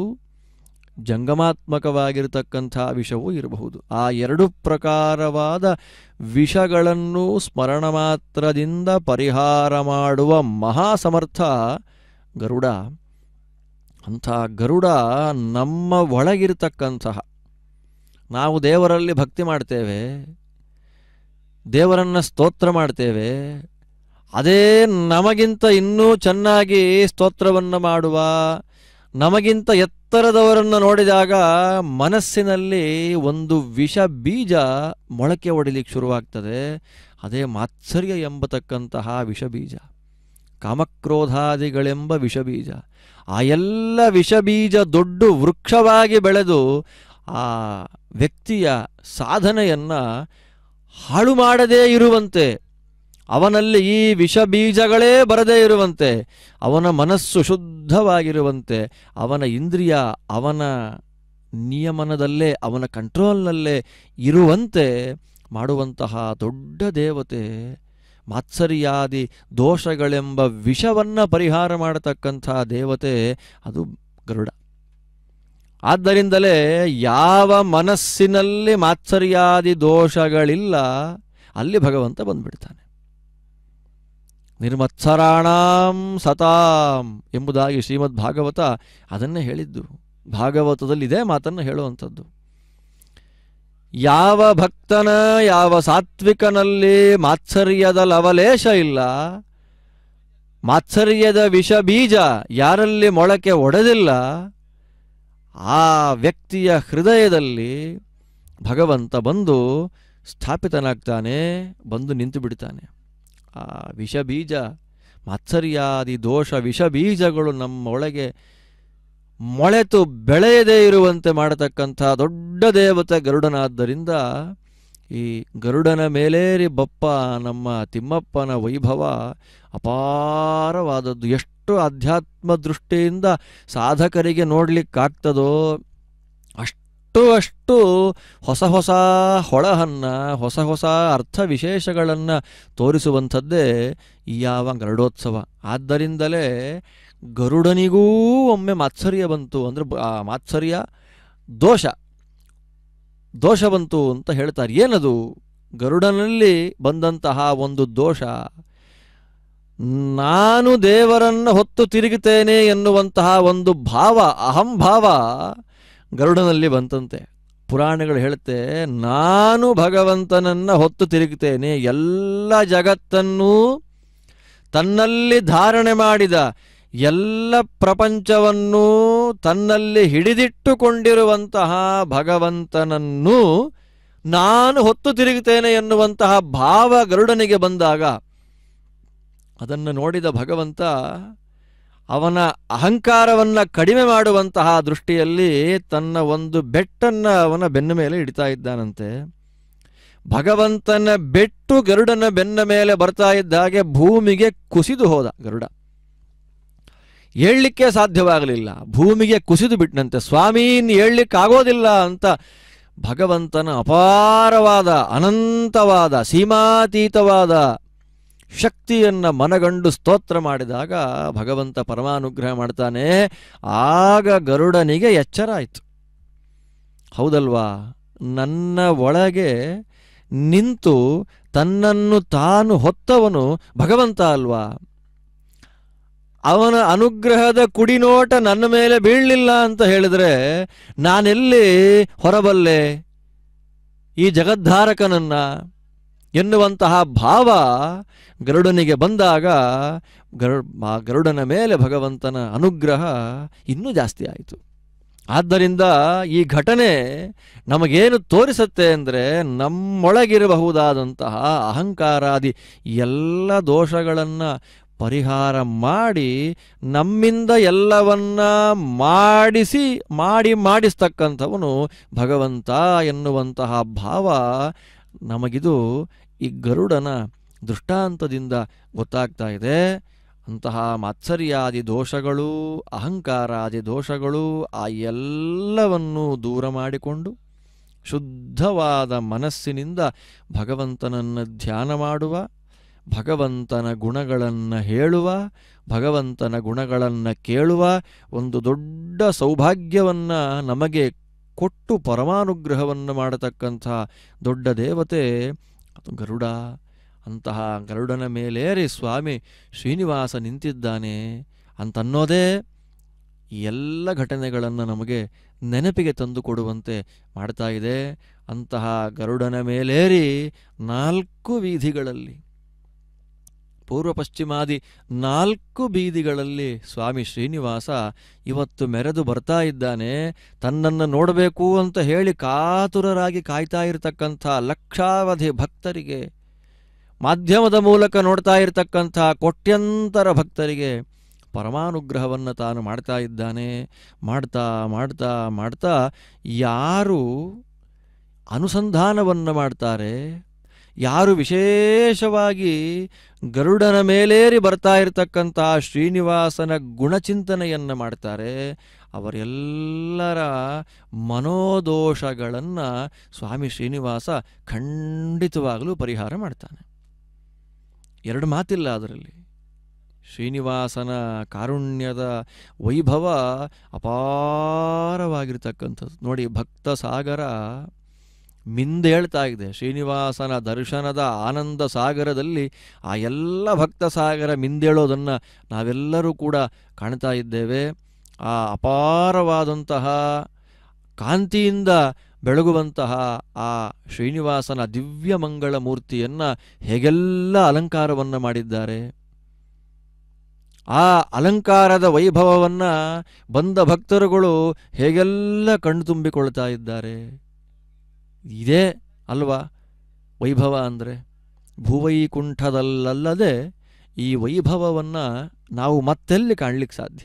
ಜಂಗಮಾತ್ಮಕವಾಗಿರತಕ್ಕಂಥ ವಿಷವೂ ಇರಬಹುದು ಆ ಎರಡು ಪ್ರಕಾರವಾದ ವಿಷಗಳನ್ನು ಸ್ಮರಣ ಮಾತ್ರದಿಂದ ಪರಿಹಾರ ಮಾಡುವ ಮಹಾಸಮರ್ಥ ಗರುಡ ಅಂಥ ಗರುಡ ನಮ್ಮ ಒಳಗಿರತಕ್ಕಂತಹ ನಾವು ದೇವರಲ್ಲಿ ಭಕ್ತಿ ಮಾಡ್ತೇವೆ ದೇವರನ್ನ ಸ್ತೋತ್ರ ಮಾಡ್ತೇವೆ ಅದೇ ನಮಗಿಂತ ಇನ್ನೂ ಚೆನ್ನಾಗಿ ಸ್ತೋತ್ರವನ್ನು ಮಾಡುವ ನಮಗಿಂತ ಎತ್ತರದವರನ್ನು ನೋಡಿದಾಗ ಮನಸ್ಸಿನಲ್ಲಿ ಒಂದು ವಿಷ ಬೀಜ ಮೊಳಕೆ ಒಡಿಲಿಕ್ಕೆ ಶುರುವಾಗ್ತದೆ ಅದೇ ಮಾತ್ಸರ್ಯ ಎಂಬತಕ್ಕಂತಹ ವಿಷ ಬೀಜ ಕಾಮಕ್ರೋಧಾದಿಗಳೆಂಬ ವಿಷಬೀಜ ಆ ಎಲ್ಲ ವಿಷಬೀಜ ದೊಡ್ಡ ವೃಕ್ಷವಾಗಿ ಬೆಳೆದು ಆ ವ್ಯಕ್ತಿಯ ಸಾಧನೆಯನ್ನು ಹಾಳು ಮಾಡದೇ ಇರುವಂತೆ ಅವನಲ್ಲಿ ಈ ವಿಷಬೀಜಗಳೇ ಬರದೇ ಇರುವಂತೆ ಅವನ ಮನಸ್ಸು ಶುದ್ಧವಾಗಿರುವಂತೆ ಅವನ ಇಂದ್ರಿಯ ಅವನ ನಿಯಮನದಲ್ಲೇ ಅವನ ಕಂಟ್ರೋಲ್ನಲ್ಲೇ ಇರುವಂತೆ ಮಾಡುವಂತಹ ದೊಡ್ಡ ದೇವತೆ ಮಾತ್ಸರ್ಯಾದಿ ದೋಷಗಳೆಂಬ ವಿಷವನ್ನು ಪರಿಹಾರ ಮಾಡತಕ್ಕಂಥ ದೇವತೆ ಅದು ಗರುಡ ಆದ್ದರಿಂದಲೇ ಯಾವ ಮನಸ್ಸಿನಲ್ಲಿ ಮಾತ್ಸರ್ಯಾದಿ ದೋಷಗಳಿಲ್ಲ ಅಲ್ಲಿ ಭಗವಂತ ಬಂದ್ಬಿಡ್ತಾನೆ ನಿರ್ಮತ್ಸರಾಣಾಂ ಸತಾಂ ಎಂಬುದಾಗಿ ಶ್ರೀಮದ್ ಭಾಗವತ ಅದನ್ನೇ ಹೇಳಿದ್ದು ಭಾಗವತದಲ್ಲಿ ಇದೇ ಮಾತನ್ನು ಹೇಳುವಂಥದ್ದು ಯಾವ ಭಕ್ತನ ಯಾವ ಸಾತ್ವಿಕನಲ್ಲಿ ಮಾತ್ಸರ್ಯದ ಲವಲೇಶ ಇಲ್ಲ ಮಾತ್ಸರ್ಯದ ವಿಷ ಬೀಜ ಯಾರಲ್ಲಿ ಮೊಳಕೆ ಒಡೆದಿಲ್ಲ ಆ ವ್ಯಕ್ತಿಯ ಹೃದಯದಲ್ಲಿ ಭಗವಂತ ಬಂದು ಸ್ಥಾಪಿತನಾಗ್ತಾನೆ ಬಂದು ನಿಂತು ಬಿಡ್ತಾನೆ ಆ ವಿಷ ಬೀಜ ಮಾತ್ಸರ್ಯಾದಿ ದೋಷ ವಿಷ ಬೀಜಗಳು ನಮ್ಮೊಳಗೆ ಮೊಳೆತು ಬೆಳೆಯದೇ ಇರುವಂತೆ ಮಾಡತಕ್ಕಂಥ ದೊಡ್ಡ ದೇವತೆ ಗರುಡನಾದ್ದರಿಂದ ಈ ಗರುಡನ ಮೇಲೇರಿ ಬಪ್ಪ ನಮ್ಮ ತಿಮ್ಮಪ್ಪನ ವೈಭವ ಅಪಾರವಾದದ್ದು ಎಷ್ಟು ಅಧ್ಯಾತ್ಮ ದೃಷ್ಟಿಯಿಂದ ಸಾಧಕರಿಗೆ ನೋಡಲಿಕ್ಕಾಗ್ತದೋ ಅಷ್ಟು ಅಷ್ಟು ಅಷ್ಟು ಹೊಸ ಹೊಸ ಹೊಳಹನ್ನು ಹೊಸ ಹೊಸ ಅರ್ಥ ವಿಶೇಷಗಳನ್ನು ತೋರಿಸುವಂಥದ್ದೇ ಈ ಯಾವ ಗರುಡೋತ್ಸವ ಆದ್ದರಿಂದಲೇ ಗರುಡನಿಗೂ ಒಮ್ಮೆ ಮಾತ್ಸರ್ಯ ಬಂತು ಅಂದರೆ ಆ ಮಾತ್ಸರ್ಯ ದೋಷ ದೋಷ ಬಂತು ಅಂತ ಹೇಳ್ತಾರೆ ಏನದು ಗರುಡನಲ್ಲಿ ಬಂದಂತಹ ಒಂದು ದೋಷ ನಾನು ದೇವರನ್ನು ಹೊತ್ತು ತಿರುಗುತ್ತೇನೆ ಎನ್ನುವಂತಹ ಒಂದು ಭಾವ ಅಹಂಭಾವ ಗರುಡನಲ್ಲಿ ಬಂತಂತೆ ಪುರಾಣಗಳು ಹೇಳುತ್ತೆ ನಾನು ಭಗವಂತನನ್ನ ಹೊತ್ತು ತಿರುಗುತ್ತೇನೆ ಎಲ್ಲ ಜಗತ್ತನ್ನೂ ತನ್ನಲ್ಲಿ ಧಾರಣೆ ಮಾಡಿದ ಎಲ್ಲ ಪ್ರಪಂಚವನ್ನೂ ತನ್ನಲ್ಲಿ ಹಿಡಿದಿಟ್ಟುಕೊಂಡಿರುವಂತಹ ಭಗವಂತನನ್ನು ನಾನು ಹೊತ್ತು ತಿರುಗುತ್ತೇನೆ ಎನ್ನುವಂತಹ ಭಾವ ಗರುಡನಿಗೆ ಬಂದಾಗ ಅದನ್ನು ನೋಡಿದ ಭಗವಂತ ಅವನ ಅಹಂಕಾರವನ್ನು ಕಡಿಮೆ ಮಾಡುವಂತಹ ದೃಷ್ಟಿಯಲ್ಲಿ ತನ್ನ ಒಂದು ಬೆಟ್ಟನ್ನು ಅವನ ಬೆನ್ನ ಮೇಲೆ ಇಡ್ತಾ ಇದ್ದಾನಂತೆ ಭಗವಂತನ ಬೆಟ್ಟು ಗರುಡನ ಬೆನ್ನ ಮೇಲೆ ಬರ್ತಾ ಇದ್ದ ಹಾಗೆ ಭೂಮಿಗೆ ಕುಸಿದು ಹೋದ ಗರುಡ ಏಳ್ಲಿಕ್ಕೆ ಸಾಧ್ಯವಾಗಲಿಲ್ಲ ಭೂಮಿಗೆ ಕುಸಿದು ಬಿಟ್ಟನಂತೆ ಸ್ವಾಮಿ ಇನ್ನು ಏಳ್ಲಿಕ್ಕಾಗೋದಿಲ್ಲ ಅಂತ ಭಗವಂತನ ಅಪಾರವಾದ ಅನಂತವಾದ ಸೀಮಾತೀತವಾದ ಶಕ್ತಿಯನ್ನ ಮನಗಂಡು ಸ್ತೋತ್ರ ಮಾಡಿದಾಗ ಭಗವಂತ ಪರಮಾನುಗ್ರಹ ಮಾಡ್ತಾನೆ ಆಗ ಗರುಡನಿಗೆ ಎಚ್ಚರ ಆಯಿತು ಹೌದಲ್ವಾ ನನ್ನ ಒಳಗೆ ನಿಂತು ತನ್ನನ್ನು ತಾನು ಹೊತ್ತವನು ಭಗವಂತ ಅಲ್ವಾ ಅವನ ಅನುಗ್ರಹದ ಕುಡಿನೋಟ ನನ್ನ ಮೇಲೆ ಬೀಳಲಿಲ್ಲ ಅಂತ ಹೇಳಿದ್ರೆ ನಾನೆಲ್ಲಿ ಹೊರಬಲ್ಲೆ ಈ ಜಗದ್ಧಾರಕನನ್ನ ಎನ್ನುವಂತಹ ಭಾವ ಗರುಡನಿಗೆ ಬಂದಾಗ ಗರು ಆ ಗರುಡನ ಮೇಲೆ ಭಗವಂತನ ಅನುಗ್ರಹ ಇನ್ನೂ ಜಾಸ್ತಿ ಆಯಿತು ಆದ್ದರಿಂದ ಈ ಘಟನೆ ನಮಗೇನು ತೋರಿಸುತ್ತೆ ಅಂದರೆ ನಮ್ಮೊಳಗಿರಬಹುದಾದಂತಹ ಅಹಂಕಾರಾದಿ ಎಲ್ಲ ದೋಷಗಳನ್ನು ಪರಿಹಾರ ಮಾಡಿ ನಮ್ಮಿಂದ ಎಲ್ಲವನ್ನ ಮಾಡಿಸಿ ಮಾಡಿ ಮಾಡಿಸ್ತಕ್ಕಂಥವನು ಭಗವಂತ ಎನ್ನುವಂತಹ ಭಾವ ನಮಗಿದು ಈ ಗರುಡನ ದೃಷ್ಟಾಂತದಿಂದ ಗೊತ್ತಾಗ್ತಾ ಇದೆ ಅಂತಹ ಮಾತ್ಸರ್ಯಾದಿ ದೋಷಗಳು ಅಹಂಕಾರಾದಿ ದೋಷಗಳು ಆ ಎಲ್ಲವನ್ನೂ ದೂರ ಮಾಡಿಕೊಂಡು ಶುದ್ಧವಾದ ಮನಸ್ಸಿನಿಂದ ಭಗವಂತನನ್ನು ಧ್ಯಾನ ಮಾಡುವ ಭಗವಂತನ ಗುಣಗಳನ್ನು ಹೇಳುವ ಭಗವಂತನ ಗುಣಗಳನ್ನು ಕೇಳುವ ಒಂದು ದೊಡ್ಡ ಸೌಭಾಗ್ಯವನ್ನು ನಮಗೆ ಕೊಟ್ಟು ಪರಮಾನುಗ್ರಹವನ್ನು ಮಾಡತಕ್ಕಂಥ ದೊಡ್ಡ ದೇವತೆ ಅದು ಗರುಡ ಅಂತಹ ಗರುಡನ ಮೇಲೇರಿ ಸ್ವಾಮಿ ಶ್ರೀನಿವಾಸ ನಿಂತಿದ್ದಾನೆ ಅಂತನ್ನೋದೇ ಈ ಎಲ್ಲ ಘಟನೆಗಳನ್ನು ನಮಗೆ ನೆನಪಿಗೆ ತಂದು ಕೊಡುವಂತೆ ಮಾಡ್ತಾ ಇದೆ ಅಂತಹ ಗರುಡನ ಮೇಲೇರಿ ನಾಲ್ಕು ಬೀದಿಗಳಲ್ಲಿ ಪೂರ್ವ ಪಶ್ಚಿಮಾದಿ ನಾಲ್ಕು ಬೀದಿಗಳಲ್ಲಿ ಸ್ವಾಮಿ ಶ್ರೀನಿವಾಸ ಇವತ್ತು ಮೆರೆದು ಬರ್ತಾ ಇದ್ದಾನೆ ತನ್ನನ್ನು ನೋಡಬೇಕು ಅಂತ ಹೇಳಿ ಕಾತುರರಾಗಿ ಕಾಯ್ತಾ ಇರತಕ್ಕಂಥ ಲಕ್ಷಾವಧಿ ಭಕ್ತರಿಗೆ ಮಾಧ್ಯಮದ ಮೂಲಕ ನೋಡ್ತಾ ಇರತಕ್ಕಂಥ ಕೋಟ್ಯಂತರ ಭಕ್ತರಿಗೆ ಪರಮಾನುಗ್ರಹವನ್ನು ತಾನು ಮಾಡ್ತಾ ಇದ್ದಾನೆ ಮಾಡ್ತಾ ಮಾಡ್ತಾ ಮಾಡ್ತಾ ಯಾರು ಅನುಸಂಧಾನವನ್ನು ಮಾಡ್ತಾರೆ ಯಾರು ವಿಶೇಷವಾಗಿ ಗರುಡನ ಮೇಲೇರಿ ಬರ್ತಾ ಇರತಕ್ಕಂತಹ ಶ್ರೀನಿವಾಸನ ಗುಣಚಿಂತನೆಯನ್ನು ಮಾಡ್ತಾರೆ ಅವರೆಲ್ಲರ ಮನೋದೋಷಗಳನ್ನು ಸ್ವಾಮಿ ಶ್ರೀನಿವಾಸ ಖಂಡಿತವಾಗಲೂ ಪರಿಹಾರ ಮಾಡ್ತಾನೆ ಎರಡು ಮಾತಿಲ್ಲ ಅದರಲ್ಲಿ ಶ್ರೀನಿವಾಸನ ಕಾರುಣ್ಯದ ವೈಭವ ಅಪಾರವಾಗಿರ್ತಕ್ಕಂಥದ್ದು ನೋಡಿ ಭಕ್ತ ಸಾಗರ ಮಿಂದೇಳ್ತಾ ಇದೆ ಶ್ರೀನಿವಾಸನ ದರ್ಶನದ ಆನಂದ ಸಾಗರದಲ್ಲಿ ಆ ಎಲ್ಲ ಭಕ್ತ ಸಾಗರ ಮಿಂದೇಳೋದನ್ನು ನಾವೆಲ್ಲರೂ ಕೂಡ ಕಾಣ್ತಾ ಇದ್ದೇವೆ ಆ ಅಪಾರವಾದಂತಹ ಕಾಂತಿಯಿಂದ ಬೆಳಗುವಂತಹ ಆ ಶ್ರೀನಿವಾಸನ ದಿವ್ಯ ಮಂಗಳ ಮೂರ್ತಿಯನ್ನು ಹೇಗೆಲ್ಲ ಅಲಂಕಾರವನ್ನು ಮಾಡಿದ್ದಾರೆ ಆ ಅಲಂಕಾರದ ವೈಭವವನ್ನು ಬಂದ ಭಕ್ತರುಗಳು ಹೇಗೆಲ್ಲ ಕಣ್ಣು ತುಂಬಿಕೊಳ್ತಾ ಇದ್ದಾರೆ ಇದೇ ಅಲ್ವಾ ವೈಭವ ಅಂದರೆ ಭೂವೈಕುಂಠದಲ್ಲಲ್ಲದೆ ಈ ವೈಭವವನ್ನು ನಾವು ಮತ್ತೆಲ್ಲಿ ಕಾಣಲಿಕ್ಕೆ ಸಾಧ್ಯ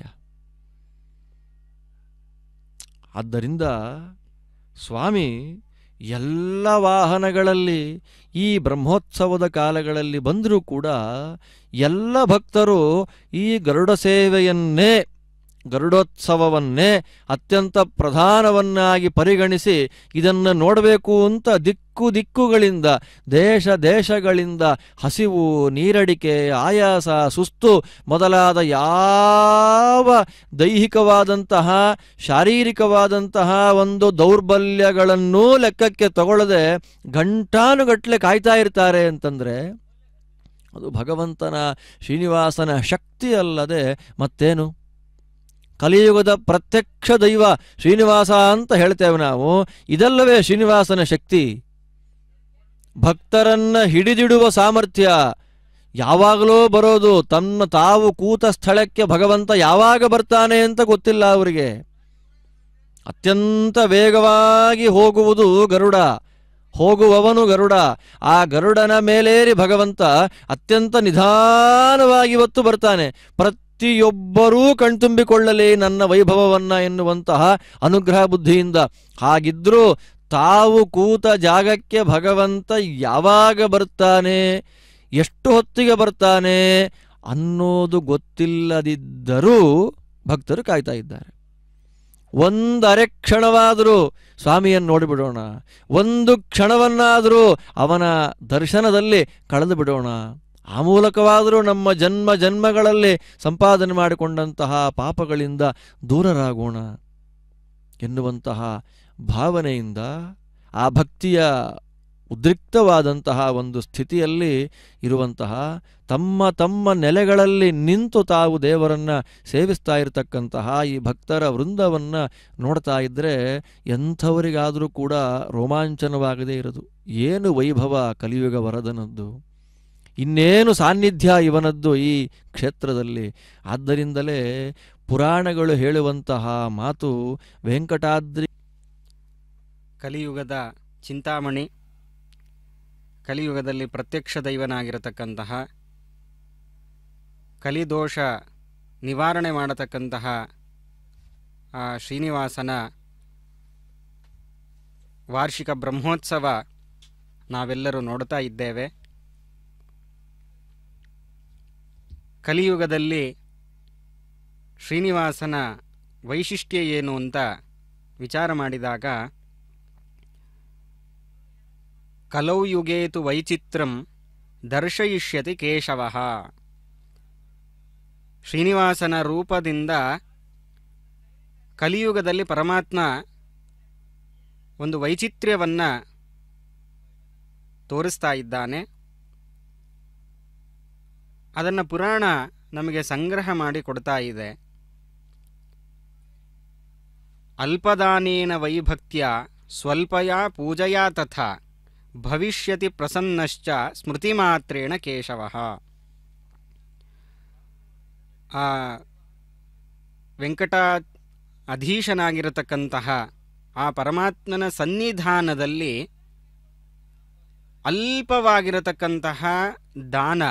ಆದ್ದರಿಂದ ಸ್ವಾಮಿ ಎಲ್ಲ ವಾಹನಗಳಲ್ಲಿ ಈ ಬ್ರಹ್ಮೋತ್ಸವದ ಕಾಲಗಳಲ್ಲಿ ಬಂದರೂ ಕೂಡ ಎಲ್ಲ ಭಕ್ತರು ಈ ಗರುಡ ಸೇವೆಯನ್ನೇ ಗರುಡೋತ್ಸವವನ್ನೇ ಅತ್ಯಂತ ಪ್ರಧಾನವನ್ನಾಗಿ ಪರಿಗಣಿಸಿ ಇದನ್ನು ನೋಡಬೇಕು ಅಂತ ದಿಕ್ಕು ದಿಕ್ಕುಗಳಿಂದ ದೇಶ ದೇಶಗಳಿಂದ ಹಸಿವು ನೀರಡಿಕೆ ಆಯಾಸ ಸುಸ್ತು ಮೊದಲಾದ ಯಾವ ದೈಹಿಕವಾದಂತಹ ಶಾರೀರಿಕವಾದಂತಹ ಒಂದು ದೌರ್ಬಲ್ಯಗಳನ್ನೂ ಲೆಕ್ಕಕ್ಕೆ ತಗೊಳ್ಳದೆ ಗಂಟಾನುಗಟ್ಟಲೆ ಕಾಯ್ತಾ ಇರ್ತಾರೆ ಅಂತಂದರೆ ಅದು ಭಗವಂತನ ಶ್ರೀನಿವಾಸನ ಶಕ್ತಿ ಅಲ್ಲದೆ ಮತ್ತೇನು ಕಲಿಯುಗದ ಪ್ರತ್ಯಕ್ಷ ದೈವ ಶ್ರೀನಿವಾಸ ಅಂತ ಹೇಳ್ತೇವೆ ನಾವು ಇದಲ್ಲವೇ ಶ್ರೀನಿವಾಸನ ಶಕ್ತಿ ಭಕ್ತರನ್ನ ಹಿಡಿದಿಡುವ ಸಾಮರ್ಥ್ಯ ಯಾವಾಗಲೂ ಬರೋದು ತನ್ನ ತಾವು ಕೂತ ಸ್ಥಳಕ್ಕೆ ಭಗವಂತ ಯಾವಾಗ ಬರ್ತಾನೆ ಅಂತ ಗೊತ್ತಿಲ್ಲ ಅವರಿಗೆ ಅತ್ಯಂತ ವೇಗವಾಗಿ ಹೋಗುವುದು ಗರುಡ ಹೋಗುವವನು ಗರುಡ ಆ ಗರುಡನ ಮೇಲೇರಿ ಭಗವಂತ ಅತ್ಯಂತ ನಿಧಾನವಾಗಿ ಇವತ್ತು ಬರ್ತಾನೆ ಪ್ರತಿಯೊಬ್ಬರೂ ಕಣ್ತುಂಬಿಕೊಳ್ಳಲಿ ನನ್ನ ವೈಭವವನ್ನ ಎನ್ನುವಂತಹ ಅನುಗ್ರಹ ಬುದ್ಧಿಯಿಂದ ಹಾಗಿದ್ರೂ ತಾವು ಕೂತ ಜಾಗಕ್ಕೆ ಭಗವಂತ ಯಾವಾಗ ಬರ್ತಾನೆ ಎಷ್ಟು ಹೊತ್ತಿಗೆ ಬರ್ತಾನೆ ಅನ್ನೋದು ಗೊತ್ತಿಲ್ಲದಿದ್ದರೂ ಭಕ್ತರು ಕಾಯ್ತಾ ಇದ್ದಾರೆ ಒಂದರೆ ಕ್ಷಣವಾದರೂ ಸ್ವಾಮಿಯನ್ನು ನೋಡಿಬಿಡೋಣ ಒಂದು ಕ್ಷಣವನ್ನಾದರೂ ಅವನ ದರ್ಶನದಲ್ಲಿ ಕಳೆದು ಬಿಡೋಣ ಆ ಮೂಲಕವಾದರೂ ನಮ್ಮ ಜನ್ಮ ಜನ್ಮಗಳಲ್ಲಿ ಸಂಪಾದನೆ ಮಾಡಿಕೊಂಡಂತಹ ಪಾಪಗಳಿಂದ ದೂರರಾಗೋಣ ಎನ್ನುವಂತಹ ಭಾವನೆಯಿಂದ ಆ ಭಕ್ತಿಯ ಉದ್ರಿಕ್ತವಾದಂತಹ ಒಂದು ಸ್ಥಿತಿಯಲ್ಲಿ ಇರುವಂತಹ ತಮ್ಮ ತಮ್ಮ ನೆಲೆಗಳಲ್ಲಿ ನಿಂತು ತಾವು ದೇವರನ್ನ ಸೇವಿಸ್ತಾ ಇರತಕ್ಕಂತಹ ಈ ಭಕ್ತರ ವೃಂದವನ್ನು ನೋಡ್ತಾ ಇದ್ದರೆ ಎಂಥವರಿಗಾದರೂ ಕೂಡ ರೋಮಾಂಚನವಾಗದೇ ಇರೋದು ಏನು ವೈಭವ ಕಲಿಯುಗ ವರದನದ್ದು ಇನ್ನೇನು ಸಾನ್ನಿಧ್ಯ ಇವನದ್ದು ಈ ಕ್ಷೇತ್ರದಲ್ಲಿ ಆದ್ದರಿಂದಲೇ ಪುರಾಣಗಳು ಹೇಳುವಂತಹ ಮಾತು ವೆಂಕಟಾದ್ರಿ ಕಲಿಯುಗದ ಚಿಂತಾಮಣಿ ಕಲಿಯುಗದಲ್ಲಿ ಪ್ರತ್ಯಕ್ಷ ದೈವನಾಗಿರತಕ್ಕಂತಹ ಕಲಿದೋಷ ನಿವಾರಣೆ ಮಾಡತಕ್ಕಂತಹ ಆ ಶ್ರೀನಿವಾಸನ ವಾರ್ಷಿಕ ಬ್ರಹ್ಮೋತ್ಸವ ನಾವೆಲ್ಲರೂ ನೋಡ್ತಾ ಇದ್ದೇವೆ ಕಲಿಯುಗದಲ್ಲಿ ಶ್ರೀನಿವಾಸನ ವೈಶಿಷ್ಟ್ಯ ಏನು ಅಂತ ವಿಚಾರ ಮಾಡಿದಾಗ ಕಲೌ ಯುಗೇತು ವೈಚಿತ್ರಂ ದರ್ಶಯಿಷ್ಯತಿ ಕೇಶವ ಶ್ರೀನಿವಾಸನ ರೂಪದಿಂದ ಕಲಿಯುಗದಲ್ಲಿ ಪರಮಾತ್ಮ ಒಂದು ವೈಚಿತ್ರ್ಯವನ್ನು ತೋರಿಸ್ತಾ ಇದ್ದಾನೆ ಅದನ್ನು ಪುರಾಣ ನಮಗೆ ಸಂಗ್ರಹ ಮಾಡಿ ಕೊಡ್ತಾ ಇದೆ ಅಲ್ಪದಾನೇನ ವೈಭಕ್ತ್ಯ ಸ್ವಲ್ಪಯ ಪೂಜೆಯ ತಥಾ ಭವಿಷ್ಯತಿ ಪ್ರಸನ್ನಶ್ಚ ಸ್ಮೃತಿಮಾತ್ರೇಣ ಕೇಶವ ಆ ವೆಂಕಟ ಅಧೀಶನಾಗಿರತಕ್ಕಂತಹ ಆ ಪರಮಾತ್ಮನ ಸನ್ನಿಧಾನದಲ್ಲಿ ಅಲ್ಪವಾಗಿರತಕ್ಕಂತಹ ದಾನ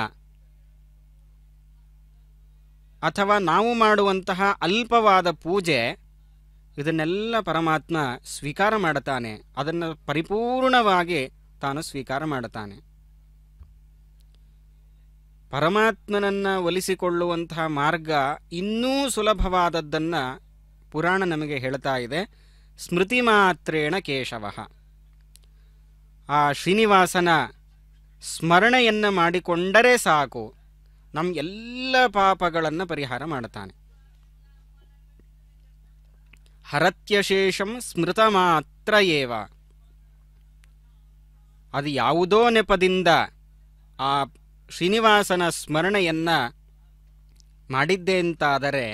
ಅಥವಾ ನಾವು ಮಾಡುವಂತಹ ಅಲ್ಪವಾದ ಪೂಜೆ ಇದನ್ನೆಲ್ಲ ಪರಮಾತ್ಮ ಸ್ವೀಕಾರ ಮಾಡುತ್ತಾನೆ ಅದನ್ನು ಪರಿಪೂರ್ಣವಾಗಿ ತಾನು ಸ್ವೀಕಾರ ಮಾಡುತ್ತಾನೆ ಪರಮಾತ್ಮನನ್ನು ಒಲಿಸಿಕೊಳ್ಳುವಂತಹ ಮಾರ್ಗ ಇನ್ನೂ ಸುಲಭವಾದದ್ದನ್ನು ಪುರಾಣ ನಮಗೆ ಹೇಳ್ತಾ ಇದೆ ಸ್ಮೃತಿ ಮಾತ್ರೇಣ ಕೇಶವ ಆ ಶ್ರೀನಿವಾಸನ ಸ್ಮರಣೆಯನ್ನು ಮಾಡಿಕೊಂಡರೆ ಸಾಕು ನಮ್ಮ ಎಲ್ಲ ಪಾಪಗಳನ್ನು ಪರಿಹಾರ ಮಾಡುತ್ತಾನೆ ಹರತ್ಯಶೇಷಂ ಸ್ಮೃತ ಮಾತ್ರ ಏವ ಅದು ಯಾವುದೋ ನೆಪದಿಂದ ಆ ಶ್ರೀನಿವಾಸನ ಸ್ಮರಣೆಯನ್ನ ಮಾಡಿದ್ದೆ ಅಂತಾದರೆ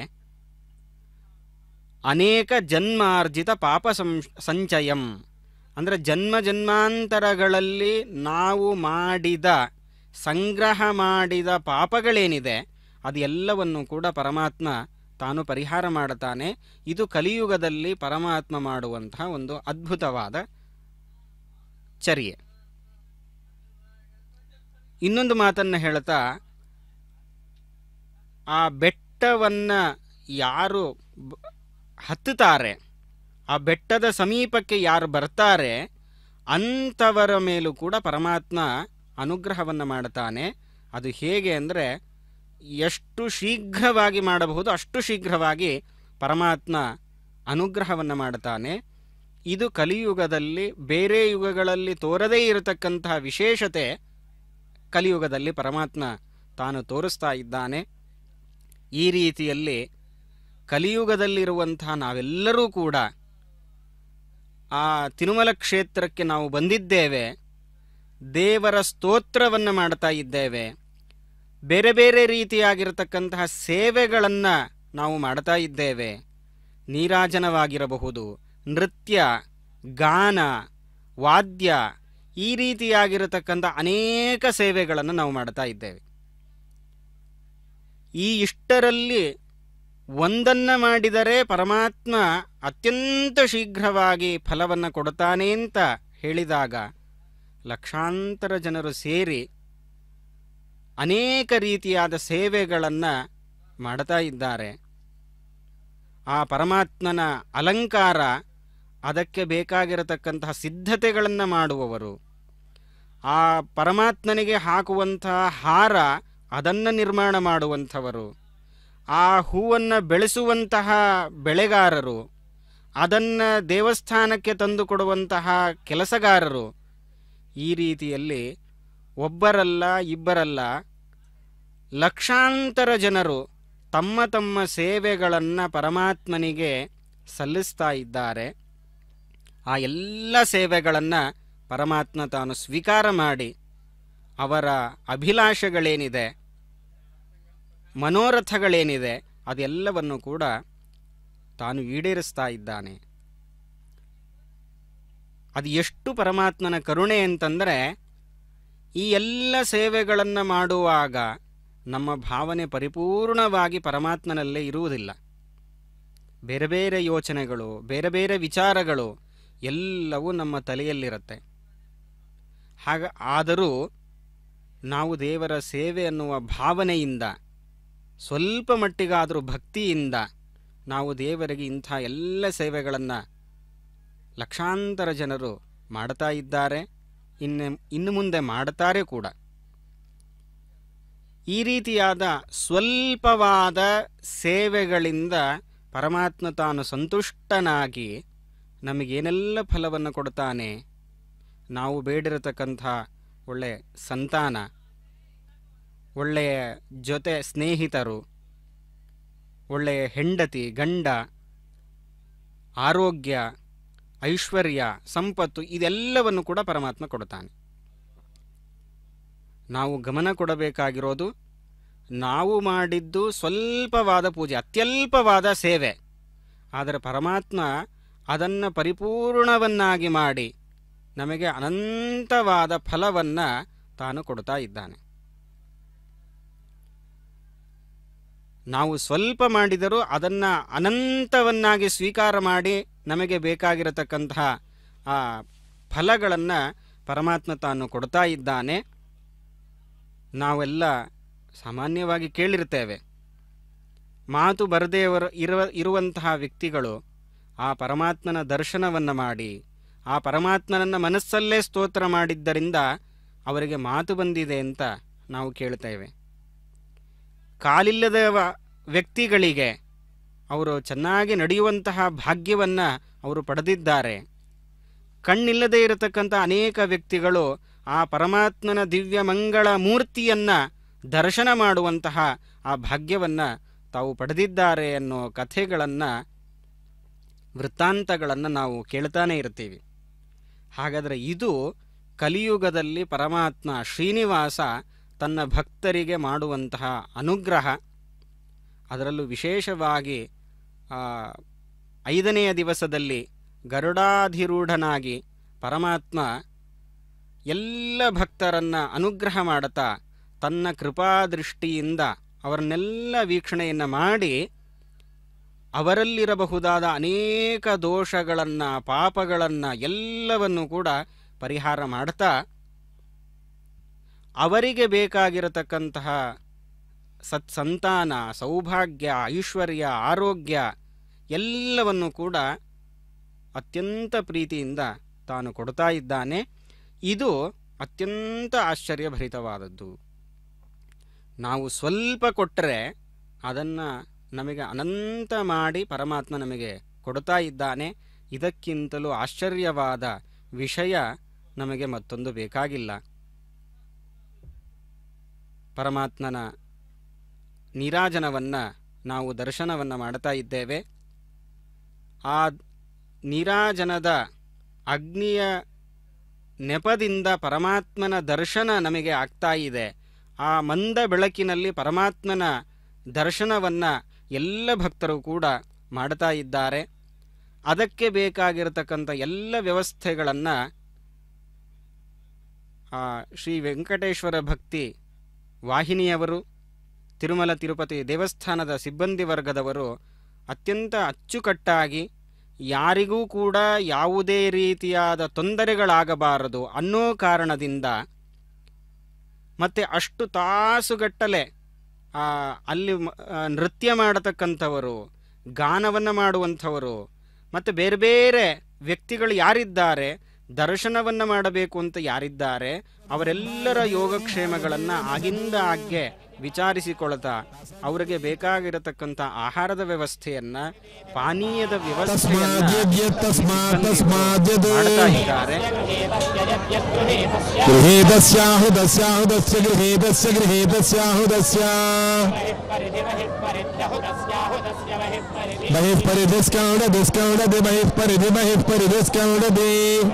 ಅನೇಕ ಜನ್ಮಾರ್ಜಿತ ಪಾಪ ಸಂ ಸಂಚಯಂ ಅಂದರೆ ಜನ್ಮ ಜನ್ಮಾಂತರಗಳಲ್ಲಿ ನಾವು ಮಾಡಿದ ಸಂಗ್ರಹ ಮಾಡಿದ ಪಾಪಗಳೇನಿದೆ ಅದೆಲ್ಲವನ್ನು ಕೂಡ ಪರಮಾತ್ಮ ತಾನು ಪರಿಹಾರ ಮಾಡುತ್ತಾನೆ ಇದು ಕಲಿಯುಗದಲ್ಲಿ ಪರಮಾತ್ಮ ಮಾಡುವಂತಹ ಒಂದು ಅದ್ಭುತವಾದ ಚರ್ಯೆ ಇನ್ನೊಂದು ಮಾತನ್ನು ಹೇಳ್ತಾ ಆ ಬೆಟ್ಟವನ್ನು ಯಾರು ಬ- ಹತ್ತುತ್ತಾರೆ ಆ ಬೆಟ್ಟದ ಸಮೀಪಕ್ಕೆ ಯಾರು ಬರ್ತಾರೆ ಅಂಥವರ ಮೇಲೂ ಕೂಡ ಪರಮಾತ್ಮ ಅನುಗ್ರಹವನ್ನು ಮಾಡುತ್ತಾನೆ ಅದು ಹೇಗೆ ಅಂದರೆ ಎಷ್ಟು ಶೀಘ್ರವಾಗಿ ಮಾಡಬಹುದು ಅಷ್ಟು ಶೀಘ್ರವಾಗಿ ಪರಮಾತ್ಮ ಅನುಗ್ರಹವನ್ನು ಮಾಡ್ತಾನೆ ಇದು ಕಲಿಯುಗದಲ್ಲಿ ಬೇರೆ ಯುಗಗಳಲ್ಲಿ ತೋರದೇ ಇರತಕ್ಕಂತಹ ವಿಶೇಷತೆ ಕಲಿಯುಗದಲ್ಲಿ ಪರಮಾತ್ಮ ತಾನು ತೋರಿಸ್ತಾ ಇದ್ದಾನೆ ಈ ರೀತಿಯಲ್ಲಿ ಕಲಿಯುಗದಲ್ಲಿರುವಂತಹ ನಾವೆಲ್ಲರೂ ಕೂಡ ಆ ತಿರುಮಲ ಕ್ಷೇತ್ರಕ್ಕೆ ನಾವು ಬಂದಿದ್ದೇವೆ ದೇವರ ಸ್ತೋತ್ರವನ್ನು ಮಾಡ್ತಾ ಇದ್ದೇವೆ ಬೇರೆ ಬೇರೆ ರೀತಿಯಾಗಿರತಕ್ಕಂತಹ ಸೇವೆಗಳನ್ನು ನಾವು ಮಾಡ್ತಾ ಇದ್ದೇವೆ ನೀರಾಜನವಾಗಿರಬಹುದು ನೃತ್ಯ ಗಾನ ವಾದ್ಯ ಈ ರೀತಿಯಾಗಿರತಕ್ಕಂಥ ಅನೇಕ ಸೇವೆಗಳನ್ನು ನಾವು ಮಾಡ್ತಾ ಇದ್ದೇವೆ ಈ ಇಷ್ಟರಲ್ಲಿ ಒಂದನ್ನು ಮಾಡಿದರೆ ಪರಮಾತ್ಮ ಅತ್ಯಂತ ಶೀಘ್ರವಾಗಿ ಫಲವನ್ನು ಕೊಡ್ತಾನೆ ಅಂತ ಹೇಳಿದಾಗ ಲಕ್ಷಾಂತರ ಜನರು ಸೇರಿ ಅನೇಕ ರೀತಿಯಾದ ಸೇವೆಗಳನ್ನು ಮಾಡ್ತಾ ಇದ್ದಾರೆ ಆ ಪರಮಾತ್ಮನ ಅಲಂಕಾರ ಅದಕ್ಕೆ ಬೇಕಾಗಿರತಕ್ಕಂತಹ ಸಿದ್ಧತೆಗಳನ್ನು ಮಾಡುವವರು ಆ ಪರಮಾತ್ಮನಿಗೆ ಹಾಕುವಂತಹ ಹಾರ ಅದನ್ನು ನಿರ್ಮಾಣ ಮಾಡುವಂಥವರು ಆ ಹೂವನ್ನು ಬೆಳೆಸುವಂತಹ ಬೆಳೆಗಾರರು ಅದನ್ನು ದೇವಸ್ಥಾನಕ್ಕೆ ತಂದು ಕೊಡುವಂತಹ ಕೆಲಸಗಾರರು ಈ ರೀತಿಯಲ್ಲಿ ಒಬ್ಬರಲ್ಲ ಇಬ್ಬರಲ್ಲ ಲಕ್ಷಾಂತರ ಜನರು ತಮ್ಮ ತಮ್ಮ ಸೇವೆಗಳನ್ನು ಪರಮಾತ್ಮನಿಗೆ ಸಲ್ಲಿಸ್ತಾ ಇದ್ದಾರೆ ಆ ಎಲ್ಲ ಸೇವೆಗಳನ್ನು ಪರಮಾತ್ಮ ತಾನು ಸ್ವೀಕಾರ ಮಾಡಿ ಅವರ ಅಭಿಲಾಷೆಗಳೇನಿದೆ ಮನೋರಥಗಳೇನಿದೆ ಅದೆಲ್ಲವನ್ನು ಕೂಡ ತಾನು ಈಡೇರಿಸ್ತಾ ಇದ್ದಾನೆ ಅದು ಎಷ್ಟು ಪರಮಾತ್ಮನ ಕರುಣೆ ಅಂತಂದರೆ ಈ ಎಲ್ಲ ಸೇವೆಗಳನ್ನು ಮಾಡುವಾಗ ನಮ್ಮ ಭಾವನೆ ಪರಿಪೂರ್ಣವಾಗಿ ಪರಮಾತ್ಮನಲ್ಲೇ ಇರುವುದಿಲ್ಲ ಬೇರೆ ಬೇರೆ ಯೋಚನೆಗಳು ಬೇರೆ ಬೇರೆ ವಿಚಾರಗಳು ಎಲ್ಲವೂ ನಮ್ಮ ತಲೆಯಲ್ಲಿರುತ್ತೆ ಹಾಗ ಆದರೂ ನಾವು ದೇವರ ಸೇವೆ ಅನ್ನುವ ಭಾವನೆಯಿಂದ ಸ್ವಲ್ಪ ಮಟ್ಟಿಗಾದರೂ ಭಕ್ತಿಯಿಂದ ನಾವು ದೇವರಿಗೆ ಇಂಥ ಎಲ್ಲ ಸೇವೆಗಳನ್ನು ಲಕ್ಷಾಂತರ ಜನರು ಮಾಡ್ತಾ ಇದ್ದಾರೆ ಇನ್ನು ಇನ್ನು ಮುಂದೆ ಮಾಡ್ತಾರೆ ಕೂಡ ಈ ರೀತಿಯಾದ ಸ್ವಲ್ಪವಾದ ಸೇವೆಗಳಿಂದ ಪರಮಾತ್ಮ ತಾನು ಸಂತುಷ್ಟನಾಗಿ ನಮಗೇನೆಲ್ಲ ಫಲವನ್ನು ಕೊಡ್ತಾನೆ ನಾವು ಬೇಡಿರತಕ್ಕಂಥ ಒಳ್ಳೆಯ ಸಂತಾನ ಒಳ್ಳೆಯ ಜೊತೆ ಸ್ನೇಹಿತರು ಒಳ್ಳೆಯ ಹೆಂಡತಿ ಗಂಡ ಆರೋಗ್ಯ ಐಶ್ವರ್ಯ ಸಂಪತ್ತು ಇದೆಲ್ಲವನ್ನು ಕೂಡ ಪರಮಾತ್ಮ ಕೊಡ್ತಾನೆ ನಾವು ಗಮನ ಕೊಡಬೇಕಾಗಿರೋದು ನಾವು ಮಾಡಿದ್ದು ಸ್ವಲ್ಪವಾದ ಪೂಜೆ ಅತ್ಯಲ್ಪವಾದ ಸೇವೆ ಆದರೆ ಪರಮಾತ್ಮ ಅದನ್ನು ಪರಿಪೂರ್ಣವನ್ನಾಗಿ ಮಾಡಿ ನಮಗೆ ಅನಂತವಾದ ಫಲವನ್ನು ತಾನು ಕೊಡ್ತಾ ಇದ್ದಾನೆ ನಾವು ಸ್ವಲ್ಪ ಮಾಡಿದರೂ ಅದನ್ನು ಅನಂತವನ್ನಾಗಿ ಸ್ವೀಕಾರ ಮಾಡಿ ನಮಗೆ ಬೇಕಾಗಿರತಕ್ಕಂತಹ ಆ ಫಲಗಳನ್ನು ಪರಮಾತ್ಮ ತಾನು ಕೊಡ್ತಾ ಇದ್ದಾನೆ ನಾವೆಲ್ಲ ಸಾಮಾನ್ಯವಾಗಿ ಕೇಳಿರ್ತೇವೆ ಮಾತು ಬರದೇ ಇರುವ ಇರುವಂತಹ ವ್ಯಕ್ತಿಗಳು ಆ ಪರಮಾತ್ಮನ ದರ್ಶನವನ್ನು ಮಾಡಿ ಆ ಪರಮಾತ್ಮನನ್ನು ಮನಸ್ಸಲ್ಲೇ ಸ್ತೋತ್ರ ಮಾಡಿದ್ದರಿಂದ ಅವರಿಗೆ ಮಾತು ಬಂದಿದೆ ಅಂತ ನಾವು ಕೇಳ್ತೇವೆ ಕಾಲಿಲ್ಲದ ವ- ವ್ಯಕ್ತಿಗಳಿಗೆ ಅವರು ಚೆನ್ನಾಗಿ ನಡೆಯುವಂತಹ ಭಾಗ್ಯವನ್ನು ಅವರು ಪಡೆದಿದ್ದಾರೆ ಕಣ್ಣಿಲ್ಲದೆ ಇರತಕ್ಕಂಥ ಅನೇಕ ವ್ಯಕ್ತಿಗಳು ಆ ಪರಮಾತ್ಮನ ದಿವ್ಯ ಮಂಗಳ ಮೂರ್ತಿಯನ್ನು ದರ್ಶನ ಮಾಡುವಂತಹ ಆ ಭಾಗ್ಯವನ್ನು ತಾವು ಪಡೆದಿದ್ದಾರೆ ಅನ್ನೋ ಕಥೆಗಳನ್ನು ವೃತ್ತಾಂತಗಳನ್ನು ನಾವು ಕೇಳ್ತಾನೆ ಇರ್ತೀವಿ ಹಾಗಾದರೆ ಇದು ಕಲಿಯುಗದಲ್ಲಿ ಪರಮಾತ್ಮ ಶ್ರೀನಿವಾಸ ತನ್ನ ಭಕ್ತರಿಗೆ ಮಾಡುವಂತಹ ಅನುಗ್ರಹ ಅದರಲ್ಲೂ ವಿಶೇಷವಾಗಿ ಆ, ಐದನೆಯ ದಿವಸದಲ್ಲಿ ಗರುಡಾಧಿರೂಢನಾಗಿ ಪರಮಾತ್ಮ ಎಲ್ಲ ಭಕ್ತರನ್ನು ಅನುಗ್ರಹ ಮಾಡುತ್ತಾ ತನ್ನ ಕೃಪಾದೃಷ್ಟಿಯಿಂದ ಅವರನ್ನೆಲ್ಲ ವೀಕ್ಷಣೆಯನ್ನು ಮಾಡಿ ಅವರಲ್ಲಿರಬಹುದಾದ ಅನೇಕ ದೋಷಗಳನ್ನು ಪಾಪಗಳನ್ನು ಎಲ್ಲವನ್ನು ಕೂಡ ಪರಿಹಾರ ಮಾಡ್ತಾ ಅವರಿಗೆ ಬೇಕಾಗಿರತಕ್ಕಂತಹ ಸತ್ಸಂತಾನ ಸೌಭಾಗ್ಯ ಐಶ್ವರ್ಯ ಆರೋಗ್ಯ ಎಲ್ಲವನ್ನು ಕೂಡ ಅತ್ಯಂತ ಪ್ರೀತಿಯಿಂದ ತಾನು ಕೊಡ್ತಾ ಇದ್ದಾನೆ ಇದು ಅತ್ಯಂತ ಆಶ್ಚರ್ಯಭರಿತವಾದದ್ದು ನಾವು ಸ್ವಲ್ಪ ಕೊಟ್ಟರೆ ಅದನ್ನು ನಮಗೆ ಅನಂತ ಮಾಡಿ ಪರಮಾತ್ಮ ನಮಗೆ ಕೊಡ್ತಾ ಇದ್ದಾನೆ ಇದಕ್ಕಿಂತಲೂ ಆಶ್ಚರ್ಯವಾದ ವಿಷಯ ನಮಗೆ ಮತ್ತೊಂದು ಬೇಕಾಗಿಲ್ಲ ಪರಮಾತ್ಮನ ನೀರಾಜನವನ್ನು ನಾವು ದರ್ಶನವನ್ನು ಮಾಡ್ತಾ ಇದ್ದೇವೆ ಆ ನೀರಾಜನದ ಅಗ್ನಿಯ ನೆಪದಿಂದ ಪರಮಾತ್ಮನ ದರ್ಶನ ನಮಗೆ ಆಗ್ತಾ ಇದೆ ಆ ಮಂದ ಬೆಳಕಿನಲ್ಲಿ ಪರಮಾತ್ಮನ ದರ್ಶನವನ್ನು ಎಲ್ಲ ಭಕ್ತರು ಕೂಡ ಮಾಡ್ತಾ ಇದ್ದಾರೆ ಅದಕ್ಕೆ ಬೇಕಾಗಿರತಕ್ಕಂಥ ಎಲ್ಲ ವ್ಯವಸ್ಥೆಗಳನ್ನು ಶ್ರೀ ವೆಂಕಟೇಶ್ವರ ಭಕ್ತಿ ವಾಹಿನಿಯವರು ತಿರುಮಲ ತಿರುಪತಿ ದೇವಸ್ಥಾನದ ಸಿಬ್ಬಂದಿ ವರ್ಗದವರು ಅತ್ಯಂತ ಅಚ್ಚುಕಟ್ಟಾಗಿ ಯಾರಿಗೂ ಕೂಡ ಯಾವುದೇ ರೀತಿಯಾದ ತೊಂದರೆಗಳಾಗಬಾರದು ಅನ್ನೋ ಕಾರಣದಿಂದ ಮತ್ತು ಅಷ್ಟು ತಾಸುಗಟ್ಟಲೆ ಆ, ಅಲ್ಲಿ ಮ- ಆ, ನೃತ್ಯ ಮಾಡತಕ್ಕಂಥವರು ಗಾನವನ್ನು ಮಾಡುವಂಥವರು ಮತ್ತು ಬೇರೆ ಬೇರೆ ವ್ಯಕ್ತಿಗಳು ಯಾರಿದ್ದಾರೆ ದರ್ಶನವನ್ನು ಮಾಡಬೇಕು ಅಂತ ಯಾರಿದ್ದಾರೆ ಅವರೆಲ್ಲರ ಯೋಗಕ್ಷೇಮಗಳನ್ನು ಆಗಿಂದ ಆಗ್ಗೆ ವಿಚಾರಿಸಿಕೊಳ್ತಾ ಅವರಿಗೆ ಬೇಕಾಗಿರತಕ್ಕಂಥ ಆಹಾರದ ವ್ಯವಸ್ಥೆಯನ್ನ ಪಾನೀಯದ ವ್ಯವಸ್ಥೆಯನ್ನ ಮಾಡ್ತಾ ಇದ್ದಾರೆ गृहेतस्याहुदस्याहुदस्य गृहेतस्य गृहेतस्याहुदस्य बहिः परिधिस्कौडदिस्कौडदि बहिः परिधि बहिः परिधिस्कौडदि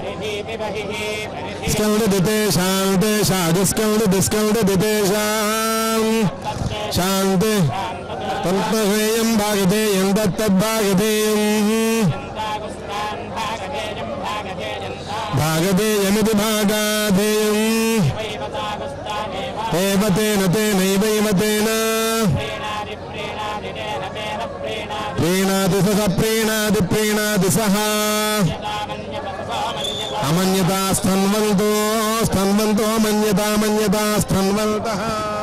स्कौडदि तेषां तेषादिस्कौडदिस्कौडदि तेषां शान्ति तन्महेयं भागधेयं दत्तद्भागधेयम् भागधेयमिति भागाधेयम् एव तेन तेनैवैव तेन प्रीणाति सह प्रीणाति प्रीणाति सः अमन्यता स्तन्वन्तो स्तन्वन्तो मन्यता मन्यता स्तन्वन्तः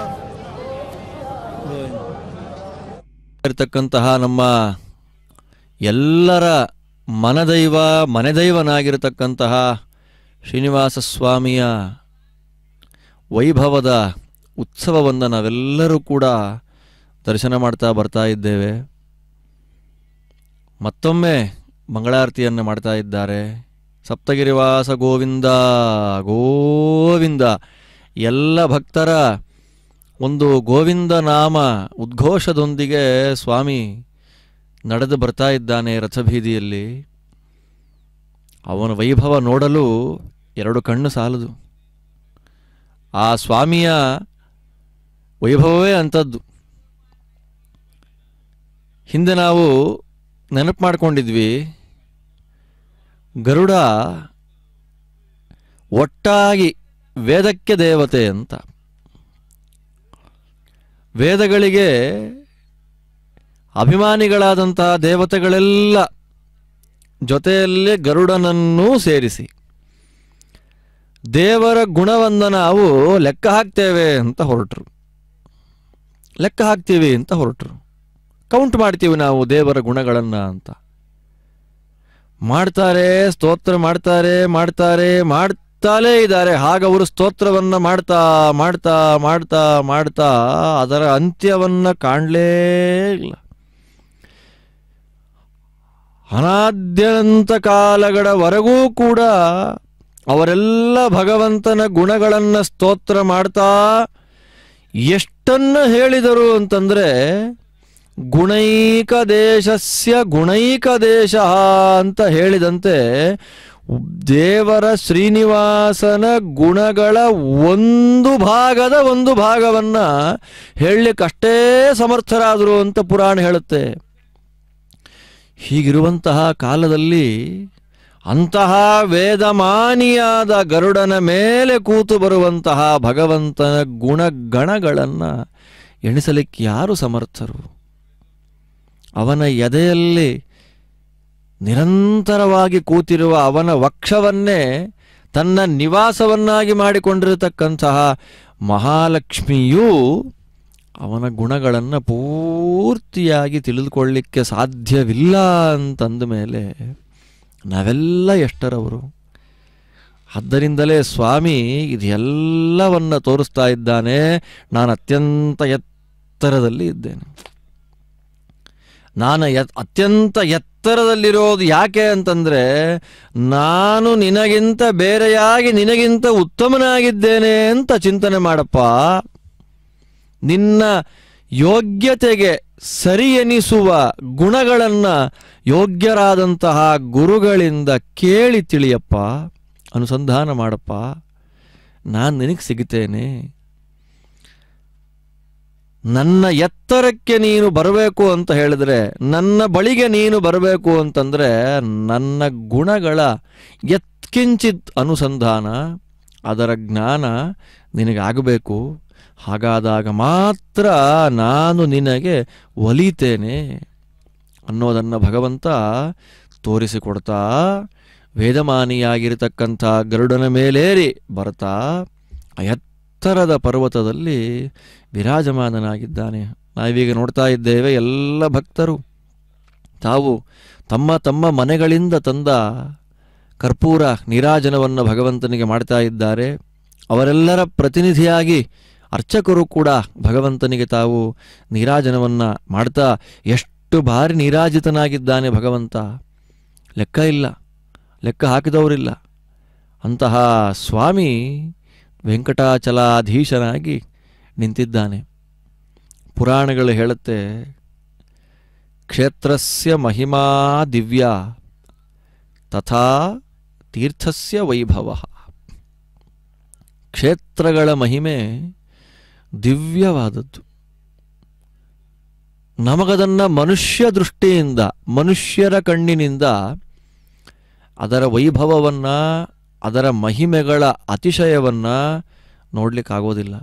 ಇರ್ತಕ್ಕಂತಹ ನಮ್ಮ ಎಲ್ಲರ ಮನದೈವ ಮನೆದೈವನಾಗಿರತಕ್ಕಂತಹ ಶ್ರೀನಿವಾಸ ಸ್ವಾಮಿಯ ವೈಭವದ ಉತ್ಸವವನ್ನು ನಾವೆಲ್ಲರೂ ಕೂಡ ದರ್ಶನ ಮಾಡ್ತಾ ಬರ್ತಾ ಇದ್ದೇವೆ ಮತ್ತೊಮ್ಮೆ ಮಂಗಳಾರತಿಯನ್ನು ಮಾಡ್ತಾ ಇದ್ದಾರೆ ಸಪ್ತಗಿರಿವಾಸ ಗೋವಿಂದ ಗೋವಿಂದ ಎಲ್ಲ ಭಕ್ತರ ಒಂದು ಗೋವಿಂದ ನಾಮ ಉದ್ಘೋಷದೊಂದಿಗೆ ಸ್ವಾಮಿ ನಡೆದು ಬರ್ತಾ ಇದ್ದಾನೆ ರಥಬೀದಿಯಲ್ಲಿ ಅವನ ವೈಭವ ನೋಡಲು ಎರಡು ಕಣ್ಣು ಸಾಲದು ಆ ಸ್ವಾಮಿಯ ವೈಭವವೇ ಅಂಥದ್ದು ಹಿಂದೆ ನಾವು ನೆನಪು ಮಾಡ್ಕೊಂಡಿದ್ವಿ ಗರುಡ ಒಟ್ಟಾಗಿ ವೇದಕ್ಕೆ ದೇವತೆ ಅಂತ ವೇದಗಳಿಗೆ ಅಭಿಮಾನಿಗಳಾದಂತಹ ದೇವತೆಗಳೆಲ್ಲ ಜೊತೆಯಲ್ಲೇ ಗರುಡನನ್ನೂ ಸೇರಿಸಿ ದೇವರ ಗುಣವನ್ನು ನಾವು ಲೆಕ್ಕ ಹಾಕ್ತೇವೆ ಅಂತ ಹೊರಟರು ಲೆಕ್ಕ ಹಾಕ್ತೀವಿ ಅಂತ ಹೊರಟರು ಕೌಂಟ್ ಮಾಡ್ತೀವಿ ನಾವು ದೇವರ ಗುಣಗಳನ್ನು ಅಂತ ಮಾಡ್ತಾರೆ ಸ್ತೋತ್ರ ಮಾಡ್ತಾರೆ ಮಾಡ್ತಾರೆ ಮಾಡ್ತಾಲೇ ಇದ್ದಾರೆ ಹಾಗವರು ಸ್ತೋತ್ರವನ್ನು ಮಾಡ್ತಾ ಮಾಡ್ತಾ ಮಾಡ್ತಾ ಮಾಡ್ತಾ ಅದರ ಅಂತ್ಯವನ್ನ ಕಾಣಲೇ ಇಲ್ಲ ಅನಾದ್ಯಂತ ಕಾಲಗಳವರೆಗೂ ಕೂಡ ಅವರೆಲ್ಲ ಭಗವಂತನ ಗುಣಗಳನ್ನು ಸ್ತೋತ್ರ ಮಾಡ್ತಾ ಎಷ್ಟನ್ನ ಹೇಳಿದರು ಅಂತಂದ್ರೆ ಗುಣೈಕ ದೇಶಸ್ಯ ಗುಣೈಕ ದೇಶ ಅಂತ ಹೇಳಿದಂತೆ ದೇವರ ಶ್ರೀನಿವಾಸನ ಗುಣಗಳ ಒಂದು ಭಾಗದ ಒಂದು ಭಾಗವನ್ನ ಹೇಳಲಿಕ್ಕಷ್ಟೇ ಸಮರ್ಥರಾದರು ಅಂತ ಪುರಾಣ ಹೇಳುತ್ತೆ ಹೀಗಿರುವಂತಹ ಕಾಲದಲ್ಲಿ ಅಂತಹ ವೇದಮಾನಿಯಾದ ಗರುಡನ ಮೇಲೆ ಕೂತು ಬರುವಂತಹ ಭಗವಂತನ ಗುಣಗಣಗಳನ್ನು ಎಣಿಸಲಿಕ್ಕೆ ಯಾರು ಸಮರ್ಥರು ಅವನ ಎದೆಯಲ್ಲಿ ನಿರಂತರವಾಗಿ ಕೂತಿರುವ ಅವನ ವಕ್ಷವನ್ನೇ ತನ್ನ ನಿವಾಸವನ್ನಾಗಿ ಮಾಡಿಕೊಂಡಿರತಕ್ಕಂತಹ ಮಹಾಲಕ್ಷ್ಮಿಯೂ ಅವನ ಗುಣಗಳನ್ನು ಪೂರ್ತಿಯಾಗಿ ತಿಳಿದುಕೊಳ್ಳಿಕ್ಕೆ ಸಾಧ್ಯವಿಲ್ಲ ಅಂತಂದ ಮೇಲೆ ನಾವೆಲ್ಲ ಎಷ್ಟರವರು ಆದ್ದರಿಂದಲೇ ಸ್ವಾಮಿ ಇದೆಲ್ಲವನ್ನ ತೋರಿಸ್ತಾ ಇದ್ದಾನೆ ನಾನು ಅತ್ಯಂತ ಎತ್ತರದಲ್ಲಿ ಇದ್ದೇನೆ ನಾನು ಎತ್ ಅತ್ಯಂತ ಎತ್ತರದಲ್ಲಿರೋದು ಯಾಕೆ ಅಂತಂದರೆ ನಾನು ನಿನಗಿಂತ ಬೇರೆಯಾಗಿ ನಿನಗಿಂತ ಉತ್ತಮನಾಗಿದ್ದೇನೆ ಅಂತ ಚಿಂತನೆ ಮಾಡಪ್ಪ ನಿನ್ನ ಯೋಗ್ಯತೆಗೆ ಸರಿ ಎನಿಸುವ ಗುಣಗಳನ್ನು ಯೋಗ್ಯರಾದಂತಹ ಗುರುಗಳಿಂದ ಕೇಳಿ ತಿಳಿಯಪ್ಪ ಅನುಸಂಧಾನ ಮಾಡಪ್ಪ ನಾನು ನಿನಗೆ ಸಿಗುತ್ತೇನೆ ನನ್ನ ಎತ್ತರಕ್ಕೆ ನೀನು ಬರಬೇಕು ಅಂತ ಹೇಳಿದ್ರೆ ನನ್ನ ಬಳಿಗೆ ನೀನು ಬರಬೇಕು ಅಂತಂದರೆ ನನ್ನ ಗುಣಗಳ ಎತ್ಕಿಂಚಿತ್ ಅನುಸಂಧಾನ ಅದರ ಜ್ಞಾನ ನಿನಗಾಗಬೇಕು ಹಾಗಾದಾಗ ಮಾತ್ರ ನಾನು ನಿನಗೆ ಒಲಿತೇನೆ ಅನ್ನೋದನ್ನು ಭಗವಂತ ತೋರಿಸಿಕೊಡ್ತಾ ವೇದಮಾನಿಯಾಗಿರತಕ್ಕಂಥ ಗರುಡನ ಮೇಲೇರಿ ಬರ್ತಾ ಆ ಎತ್ತರದ ಪರ್ವತದಲ್ಲಿ ವಿರಾಜಮಾನನಾಗಿದ್ದಾನೆ ನಾವೀಗ ನೋಡ್ತಾ ಇದ್ದೇವೆ ಎಲ್ಲ ಭಕ್ತರು ತಾವು ತಮ್ಮ ತಮ್ಮ ಮನೆಗಳಿಂದ ತಂದ ಕರ್ಪೂರ ನೀರಾಜನವನ್ನು ಭಗವಂತನಿಗೆ ಮಾಡ್ತಾ ಇದ್ದಾರೆ ಅವರೆಲ್ಲರ ಪ್ರತಿನಿಧಿಯಾಗಿ ಅರ್ಚಕರು ಕೂಡ ಭಗವಂತನಿಗೆ ತಾವು ನೀರಾಜನವನ್ನು ಮಾಡ್ತಾ ಎಷ್ಟು ಬಾರಿ ನೀರಾಜಿತನಾಗಿದ್ದಾನೆ ಭಗವಂತ ಲೆಕ್ಕ ಇಲ್ಲ ಲೆಕ್ಕ ಹಾಕಿದವರಿಲ್ಲ ಅಂತಹ ಸ್ವಾಮಿ ವೆಂಕಟಾಚಲಾಧೀಶನಾಗಿ ನಿಂತಿದ್ದಾನೆ ಪುರಾಣಗಳು ಹೇಳುತ್ತೆ ಕ್ಷೇತ್ರಸ್ಯ ಮಹಿಮಾ ದಿವ್ಯ ತಥಾ ತೀರ್ಥಸ್ಯ ವೈಭವ ಕ್ಷೇತ್ರಗಳ ಮಹಿಮೆ ದಿವ್ಯವಾದದ್ದು ನಮಗದನ್ನು ಮನುಷ್ಯ ದೃಷ್ಟಿಯಿಂದ ಮನುಷ್ಯರ ಕಣ್ಣಿನಿಂದ ಅದರ ವೈಭವವನ್ನು ಅದರ ಮಹಿಮೆಗಳ ಅತಿಶಯವನ್ನು ನೋಡಲಿಕ್ಕಾಗೋದಿಲ್ಲ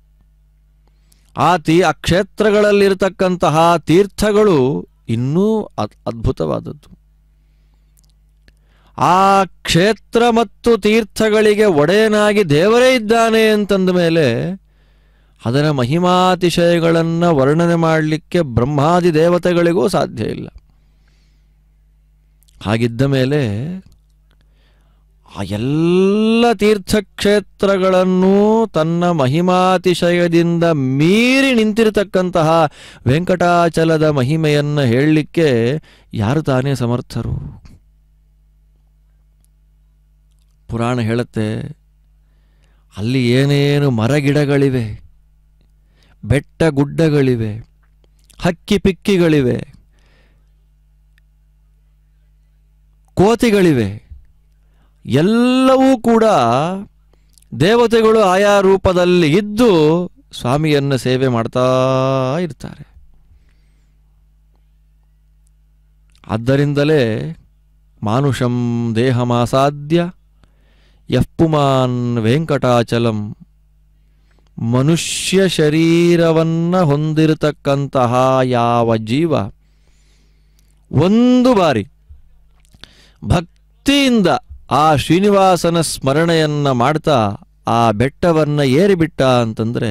ಆ ತೀ ಆ ಕ್ಷೇತ್ರಗಳಲ್ಲಿರತಕ್ಕಂತಹ ತೀರ್ಥಗಳು ಇನ್ನೂ ಅದ್- ಅದ್ಭುತವಾದದ್ದು ಆ ಕ್ಷೇತ್ರ ಮತ್ತು ತೀರ್ಥಗಳಿಗೆ ಒಡೆಯನಾಗಿ ದೇವರೇ ಇದ್ದಾನೆ ಅಂತಂದ ಮೇಲೆ ಅದರ ಮಹಿಮಾತಿಶಯಗಳನ್ನು ವರ್ಣನೆ ಮಾಡಲಿಕ್ಕೆ ಬ್ರಹ್ಮಾದಿ ದೇವತೆಗಳಿಗೂ ಸಾಧ್ಯ ಇಲ್ಲ ಹಾಗಿದ್ದ ಮೇಲೆ ಆ ಎಲ್ಲ ತೀರ್ಥಕ್ಷೇತ್ರಗಳನ್ನು ತನ್ನ ಮಹಿಮಾತಿಶಯದಿಂದ ಮೀರಿ ನಿಂತಿರತಕ್ಕಂತಹ ವೆಂಕಟಾಚಲದ ಮಹಿಮೆಯನ್ನು ಹೇಳಲಿಕ್ಕೆ ಯಾರು ತಾನೇ ಸಮರ್ಥರು ಪುರಾಣ ಹೇಳುತ್ತೆ ಅಲ್ಲಿ ಏನೇನು ಮರಗಿಡಗಳಿವೆ ಬೆಟ್ಟ ಗುಡ್ಡಗಳಿವೆ ಹಕ್ಕಿ ಪಿಕ್ಕಿಗಳಿವೆ ಕೋತಿಗಳಿವೆ ಎಲ್ಲವೂ ಕೂಡ ದೇವತೆಗಳು ಆಯಾ ರೂಪದಲ್ಲಿ ಇದ್ದು ಸ್ವಾಮಿಯನ್ನು ಸೇವೆ ಮಾಡ್ತಾ ಇರ್ತಾರೆ ಆದ್ದರಿಂದಲೇ ಮಾನುಷಂ ದೇಹಮಾಸಾದ್ಯ ಯಪ್ಪುಮಾನ್ ವೆಂಕಟಾಚಲಂ ಮನುಷ್ಯ ಶರೀರವನ್ನು ಹೊಂದಿರತಕ್ಕಂತಹ ಯಾವ ಜೀವ ಒಂದು ಬಾರಿ ಭಕ್ತಿಯಿಂದ ಆ ಶ್ರೀನಿವಾಸನ ಸ್ಮರಣೆಯನ್ನ ಮಾಡ್ತಾ ಆ ಬೆಟ್ಟವನ್ನು ಏರಿಬಿಟ್ಟ ಅಂತಂದರೆ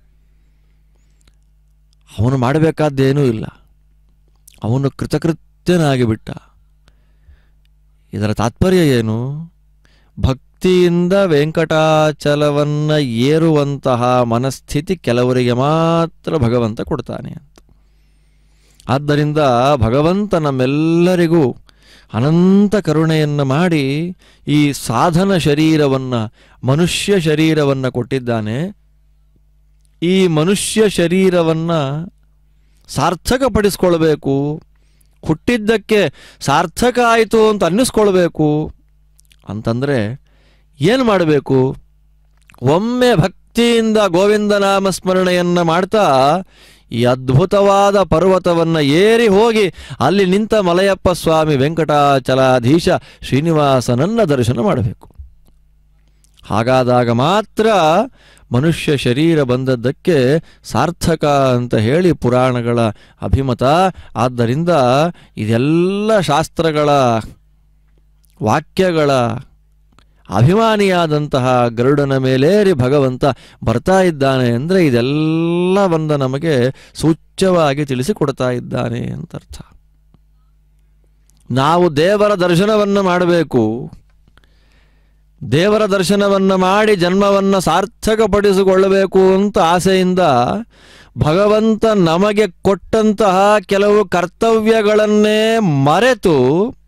ಅವನು ಮಾಡಬೇಕಾದ್ದೇನೂ ಇಲ್ಲ ಅವನು ಕೃತಕೃತ್ಯನಾಗಿ ಬಿಟ್ಟ ಇದರ ತಾತ್ಪರ್ಯ ಏನು ಭಕ್ತಿಯಿಂದ ವೆಂಕಟಾಚಲವನ್ನು ಏರುವಂತಹ ಮನಸ್ಥಿತಿ ಕೆಲವರಿಗೆ ಮಾತ್ರ ಭಗವಂತ ಕೊಡ್ತಾನೆ ಅಂತ ಆದ್ದರಿಂದ ಭಗವಂತ ನಮ್ಮೆಲ್ಲರಿಗೂ ಅನಂತ ಕರುಣೆಯನ್ನು ಮಾಡಿ ಈ ಸಾಧನ ಶರೀರವನ್ನು ಮನುಷ್ಯ ಶರೀರವನ್ನು ಕೊಟ್ಟಿದ್ದಾನೆ ಈ ಮನುಷ್ಯ ಶರೀರವನ್ನು ಸಾರ್ಥಕಪಡಿಸ್ಕೊಳ್ಬೇಕು ಹುಟ್ಟಿದ್ದಕ್ಕೆ ಸಾರ್ಥಕ ಆಯಿತು ಅಂತ ಅನ್ನಿಸ್ಕೊಳ್ಬೇಕು ಅಂತಂದರೆ ಏನು ಮಾಡಬೇಕು ಒಮ್ಮೆ ಭಕ್ತಿಯಿಂದ ಗೋವಿಂದ ನಾಮ ಸ್ಮರಣೆಯನ್ನು ಮಾಡ್ತಾ ಈ ಅದ್ಭುತವಾದ ಪರ್ವತವನ್ನು ಏರಿ ಹೋಗಿ ಅಲ್ಲಿ ನಿಂತ ಮಲಯಪ್ಪ ಸ್ವಾಮಿ ವೆಂಕಟಾಚಲಾಧೀಶ ಶ್ರೀನಿವಾಸನನ್ನ ದರ್ಶನ ಮಾಡಬೇಕು ಹಾಗಾದಾಗ ಮಾತ್ರ ಮನುಷ್ಯ ಶರೀರ ಬಂದದ್ದಕ್ಕೆ ಸಾರ್ಥಕ ಅಂತ ಹೇಳಿ ಪುರಾಣಗಳ ಅಭಿಮತ ಆದ್ದರಿಂದ ಇದೆಲ್ಲ ಶಾಸ್ತ್ರಗಳ ವಾಕ್ಯಗಳ ಅಭಿಮಾನಿಯಾದಂತಹ ಗರುಡನ ಮೇಲೇರಿ ಭಗವಂತ ಬರ್ತಾ ಇದ್ದಾನೆ ಅಂದರೆ ಇದೆಲ್ಲ ಬಂದ ನಮಗೆ ಸೂಚ್ಯವಾಗಿ ತಿಳಿಸಿಕೊಡ್ತಾ ಇದ್ದಾನೆ ಅಂತ ಅರ್ಥ ನಾವು ದೇವರ ದರ್ಶನವನ್ನು ಮಾಡಬೇಕು ದೇವರ ದರ್ಶನವನ್ನು ಮಾಡಿ ಜನ್ಮವನ್ನು ಸಾರ್ಥಕಪಡಿಸಿಕೊಳ್ಳಬೇಕು ಅಂತ ಆಸೆಯಿಂದ ಭಗವಂತ ನಮಗೆ ಕೊಟ್ಟಂತಹ ಕೆಲವು ಕರ್ತವ್ಯಗಳನ್ನೇ ಮರೆತು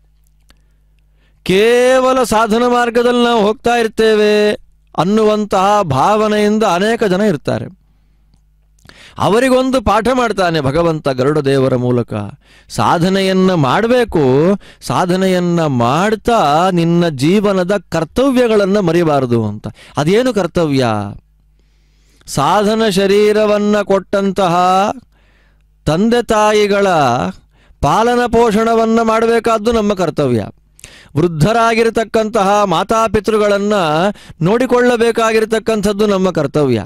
ಕೇವಲ ಸಾಧನ ಮಾರ್ಗದಲ್ಲಿ ನಾವು ಹೋಗ್ತಾ ಇರ್ತೇವೆ ಅನ್ನುವಂತಹ ಭಾವನೆಯಿಂದ ಅನೇಕ ಜನ ಇರ್ತಾರೆ ಅವರಿಗೊಂದು ಪಾಠ ಮಾಡ್ತಾನೆ ಭಗವಂತ ಗರುಡ ದೇವರ ಮೂಲಕ ಸಾಧನೆಯನ್ನ ಮಾಡಬೇಕು ಸಾಧನೆಯನ್ನ ಮಾಡ್ತಾ ನಿನ್ನ ಜೀವನದ ಕರ್ತವ್ಯಗಳನ್ನು ಮರಿಬಾರದು ಅಂತ ಅದೇನು ಕರ್ತವ್ಯ ಸಾಧನ ಶರೀರವನ್ನ ಕೊಟ್ಟಂತಹ ತಂದೆ ತಾಯಿಗಳ ಪಾಲನ ಪೋಷಣವನ್ನ ಮಾಡಬೇಕಾದ್ದು ನಮ್ಮ ಕರ್ತವ್ಯ ವೃದ್ಧರಾಗಿರತಕ್ಕಂತಹ ಮಾತಾಪಿತೃಗಳನ್ನ ನೋಡಿಕೊಳ್ಳಬೇಕಾಗಿರತಕ್ಕಂಥದ್ದು ನಮ್ಮ ಕರ್ತವ್ಯ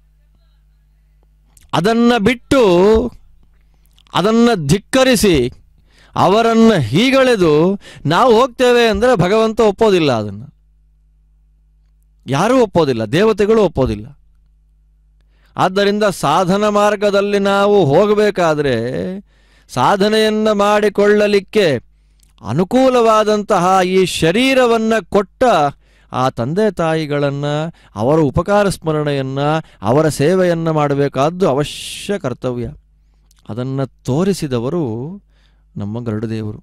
ಅದನ್ನ ಬಿಟ್ಟು ಅದನ್ನ ಧಿಕ್ಕರಿಸಿ ಅವರನ್ನ ಹೀಗಳೆದು ನಾವು ಹೋಗ್ತೇವೆ ಅಂದರೆ ಭಗವಂತ ಒಪ್ಪೋದಿಲ್ಲ ಅದನ್ನು ಯಾರೂ ಒಪ್ಪೋದಿಲ್ಲ ದೇವತೆಗಳು ಒಪ್ಪೋದಿಲ್ಲ ಆದ್ದರಿಂದ ಸಾಧನ ಮಾರ್ಗದಲ್ಲಿ ನಾವು ಹೋಗಬೇಕಾದ್ರೆ ಸಾಧನೆಯನ್ನ ಮಾಡಿಕೊಳ್ಳಲಿಕ್ಕೆ ಅನುಕೂಲವಾದಂತಹ ಈ ಶರೀರವನ್ನ ಕೊಟ್ಟ ಆ ತಂದೆ ತಾಯಿಗಳನ್ನು ಅವರ ಉಪಕಾರ ಸ್ಮರಣೆಯನ್ನು ಅವರ ಸೇವೆಯನ್ನು ಮಾಡಬೇಕಾದ್ದು ಅವಶ್ಯ ಕರ್ತವ್ಯ ಅದನ್ನು ತೋರಿಸಿದವರು ನಮ್ಮ ಗರುಡದೇವರು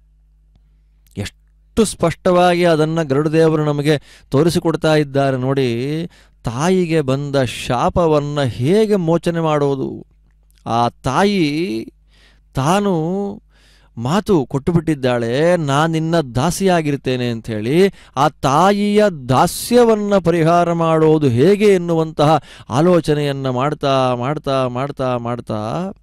ಎಷ್ಟು ಸ್ಪಷ್ಟವಾಗಿ ಅದನ್ನು ಗರುಡದೇವರು ನಮಗೆ ತೋರಿಸಿಕೊಡ್ತಾ ಇದ್ದಾರೆ ನೋಡಿ ತಾಯಿಗೆ ಬಂದ ಶಾಪವನ್ನು ಹೇಗೆ ಮೋಚನೆ ಮಾಡೋದು ಆ ತಾಯಿ ತಾನು ಮಾತು ಕೊಟ್ಟು ಬಿಟ್ಟಿದ್ದಾಳೆ ನಾನು ನಿನ್ನ ದಾಸಿಯಾಗಿರ್ತೇನೆ ಅಂಥೇಳಿ ಆ ತಾಯಿಯ ದಾಸ್ಯವನ್ನು ಪರಿಹಾರ ಮಾಡೋದು ಹೇಗೆ ಎನ್ನುವಂತಹ ಆಲೋಚನೆಯನ್ನು ಮಾಡ್ತಾ ಮಾಡ್ತಾ ಮಾಡ್ತಾ ಮಾಡ್ತಾ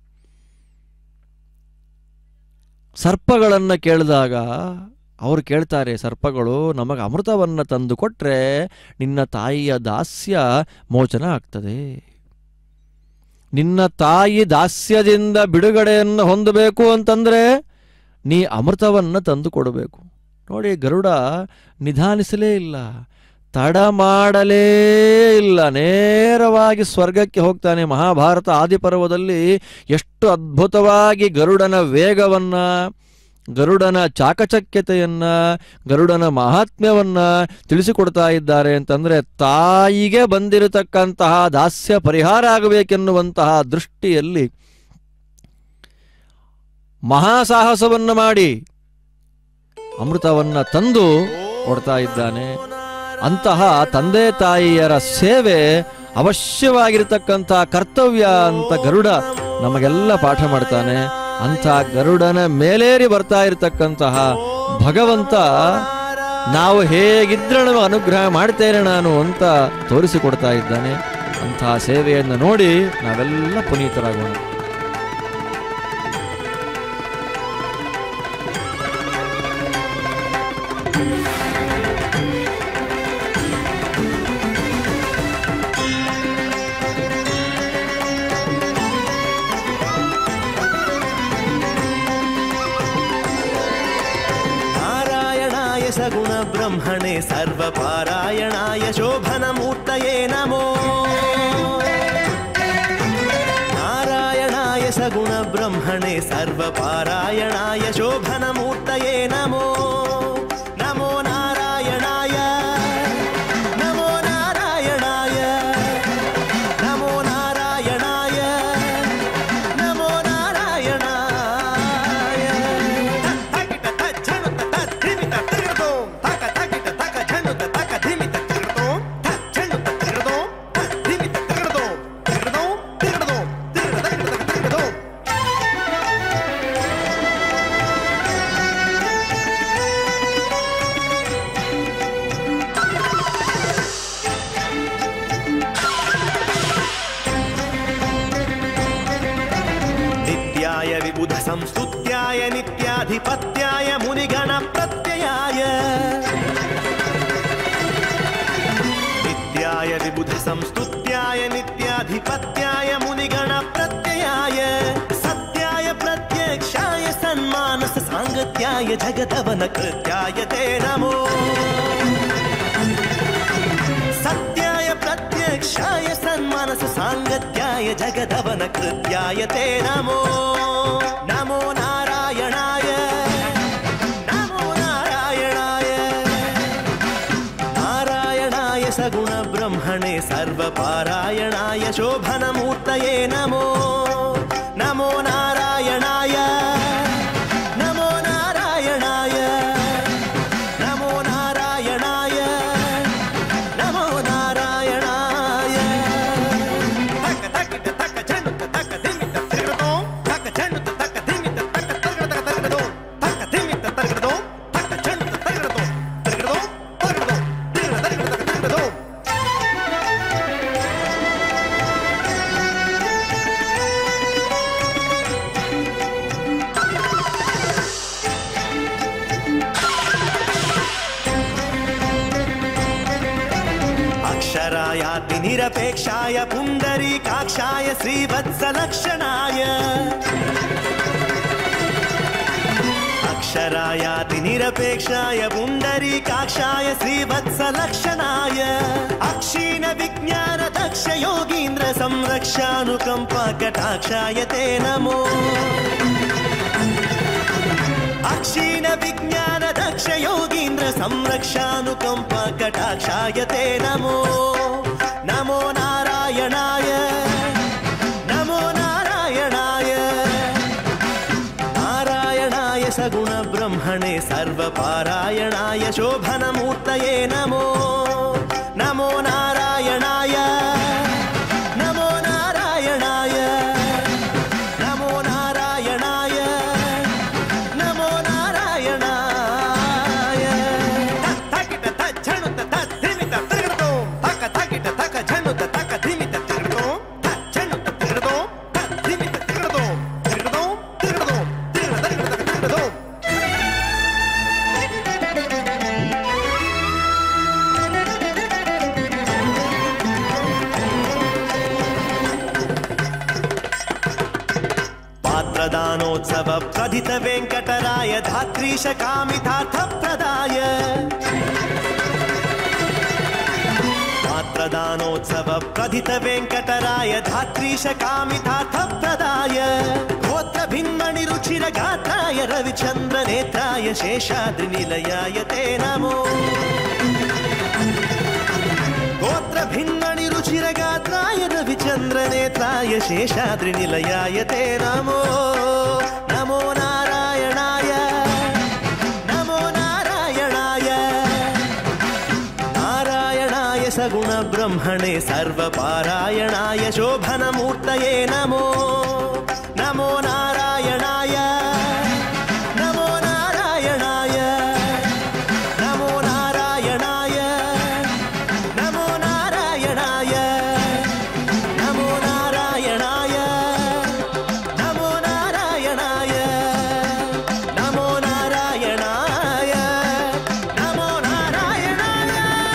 ಸರ್ಪಗಳನ್ನು ಕೇಳಿದಾಗ ಅವರು ಕೇಳ್ತಾರೆ ಸರ್ಪಗಳು ನಮಗೆ ಅಮೃತವನ್ನು ತಂದು ಕೊಟ್ಟರೆ ನಿನ್ನ ತಾಯಿಯ ದಾಸ್ಯ ಮೋಚನ ಆಗ್ತದೆ ನಿನ್ನ ತಾಯಿ ದಾಸ್ಯದಿಂದ ಬಿಡುಗಡೆಯನ್ನು ಹೊಂದಬೇಕು ಅಂತಂದರೆ ನೀ ಅಮೃತವನ್ನು ತಂದು ಕೊಡಬೇಕು ನೋಡಿ ಗರುಡ ನಿಧಾನಿಸಲೇ ಇಲ್ಲ ತಡ ಮಾಡಲೇ ಇಲ್ಲ ನೇರವಾಗಿ ಸ್ವರ್ಗಕ್ಕೆ ಹೋಗ್ತಾನೆ ಮಹಾಭಾರತ ಆದಿಪರ್ವದಲ್ಲಿ ಎಷ್ಟು ಅದ್ಭುತವಾಗಿ ಗರುಡನ ವೇಗವನ್ನ ಗರುಡನ ಚಾಕಚಕ್ಯತೆಯನ್ನ ಗರುಡನ ಮಹಾತ್ಮ್ಯವನ್ನ ತಿಳಿಸಿಕೊಡ್ತಾ ಇದ್ದಾರೆ ಅಂತಂದ್ರೆ ತಾಯಿಗೆ ಬಂದಿರತಕ್ಕಂತಹ ದಾಸ್ಯ ಪರಿಹಾರ ಆಗಬೇಕೆನ್ನುವಂತಹ ದೃಷ್ಟಿಯಲ್ಲಿ ಮಹಾಸಾಹಸವನ್ನ ಮಾಡಿ ಅಮೃತವನ್ನ ತಂದು ಕೊಡ್ತಾ ಇದ್ದಾನೆ ಅಂತಹ ತಂದೆ ತಾಯಿಯರ ಸೇವೆ ಅವಶ್ಯವಾಗಿರತಕ್ಕಂತಹ ಕರ್ತವ್ಯ ಅಂತ ಗರುಡ ನಮಗೆಲ್ಲ ಪಾಠ ಮಾಡ್ತಾನೆ ಅಂಥ ಗರುಡನ ಮೇಲೇರಿ ಬರ್ತಾ ಇರತಕ್ಕಂತಹ ಭಗವಂತ ನಾವು ಹೇಗಿದ್ರೆ ನಮಗೆ ಅನುಗ್ರಹ ಮಾಡ್ತೇನೆ ನಾನು ಅಂತ ತೋರಿಸಿಕೊಡ್ತಾ ಇದ್ದಾನೆ ಅಂತಹ ಸೇವೆಯನ್ನು ನೋಡಿ ನಾವೆಲ್ಲ ಪುನೀತರಾಗೋಣ नारायणाय सगुणब्रह्मणे सर्वपारायणाय शोभनमूर्तये नमो नारायणाय सगुणब्रह्मणे सर्वपारायणाय शोभनमूर्तये नमो नमो नारायणाय नमो नारायणाय नमो नारायणाय नमो नारायणाय नित्याय विबुध संस्तुत्याय नित्याधिपत्याय मुनिगण प्रत्ययाय नित्याय विबुध संस्तुत्याय नित्याधिपत्याय मुनिगण प्रत्ययाय सत्याय प्रत्यक्षाय सन्मानस साङ्गत्याय जगदवन कृत्याय ते नमो सत्याय प्रत्यक्षाय सन्मानस साङ्गत्याय जगदवन कृत्याय ते नमो नमो नारायणाय नमो नारायणाय नारायणाय सगुण सगुणब्रह्मणे सर्वपारायणाय शोभनमूर्तये नमो नमो नारायणाय नमो नारायणाय नमो नारायणाय नमो नारायणाय तक तक तक झनुत तक धिमित तिरगदो तक झनुत तक धिमित तक तिरगद तिरगदो तक धिमित तिरगदो तक झनुत तिरगदो तिरगदो तिरगदो तिरगद तिरगद तिरगदो अक्षरायाति निरपेक्षाय पुण्डरीकाक्षाय श्रीवत्सलक्षणाय अक्षरायाति निरपेक्षाय पुण्डरीकाक्षाय श्रीवत्सलक्षणाय अक्षीण विज्ञान दक्ष योगीन्द्र संरक्षानुकम्पा कटाक्षाय ते नमो अक्षीण विज्ञान दक्ष योगीन्द्र संरक्षानुकम्प कटाक्षाय ते नमो नमो नारायणाय नमो नारायणाय नारायणाय सगुणब्रह्मणे सर्वपारायणाय शोभनमूर्तये नमो नमो नारायणाय नमो नारायणाय नमो नारायणाय नमो नारायणाय तकिट तक झणुत तक धिमित तिरगदो तक तकिट तक झणुत तक धिमित तिरगदो तक झणुत तिरगदो तक धिमित तिरगदो तिरगदो तिरगदो तिरगद तिरगद तिरगदो पात्रदानोत्सव प्रथित वेङ्कटराय धात्रीश कामितार्थप्रदाय पात्रदानोत्सव प्रथित वेङ्कटराय धात्रीश कामितार्थप्रदाय गोत्र भिन्मणि रुचिर गात्राय रविचन्द्र नेत्राय शेषाद्रिनिलयाय ते नमो गोत्र भिन्मणि रुचिर गात्राय रविचन्द्र नेत्राय शेषाद्रिनिलयाय ते नमो नमो नारायणाय नमो नारायणाय नारायणाय सगुणब्रह्मणे सर्वपारायणाय शोभनमूर्तये नमो नमो नारायणाय नमो नारायणाय नमो नारायणाय नमो नारायणाय नमो नारायणाय नमो नारायणाय नमो नारायणाय नमो नारायणाय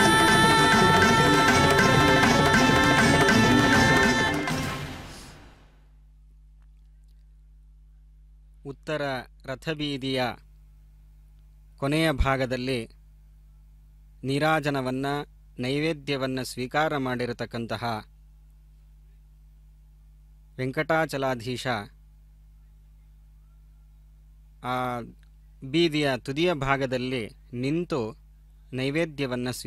ಉತ್ತರ ರಥಬೀದಿಯ ಕೊನೆಯ ಭಾಗದಲ್ಲಿ ನೀರಾಜನವನ್ನು ನೈವೇದ್ಯವನ್ನು ಸ್ವೀಕಾರ ಮಾಡಿರತಕ್ಕಂತಹ ವೆಂಕಟಾಚಲಾಧೀಶ ಆ ಬೀದಿಯ ತುದಿಯ ಭಾಗದಲ್ಲಿ ನಿಂತು ನೈವೇದ್ಯವನ್ನು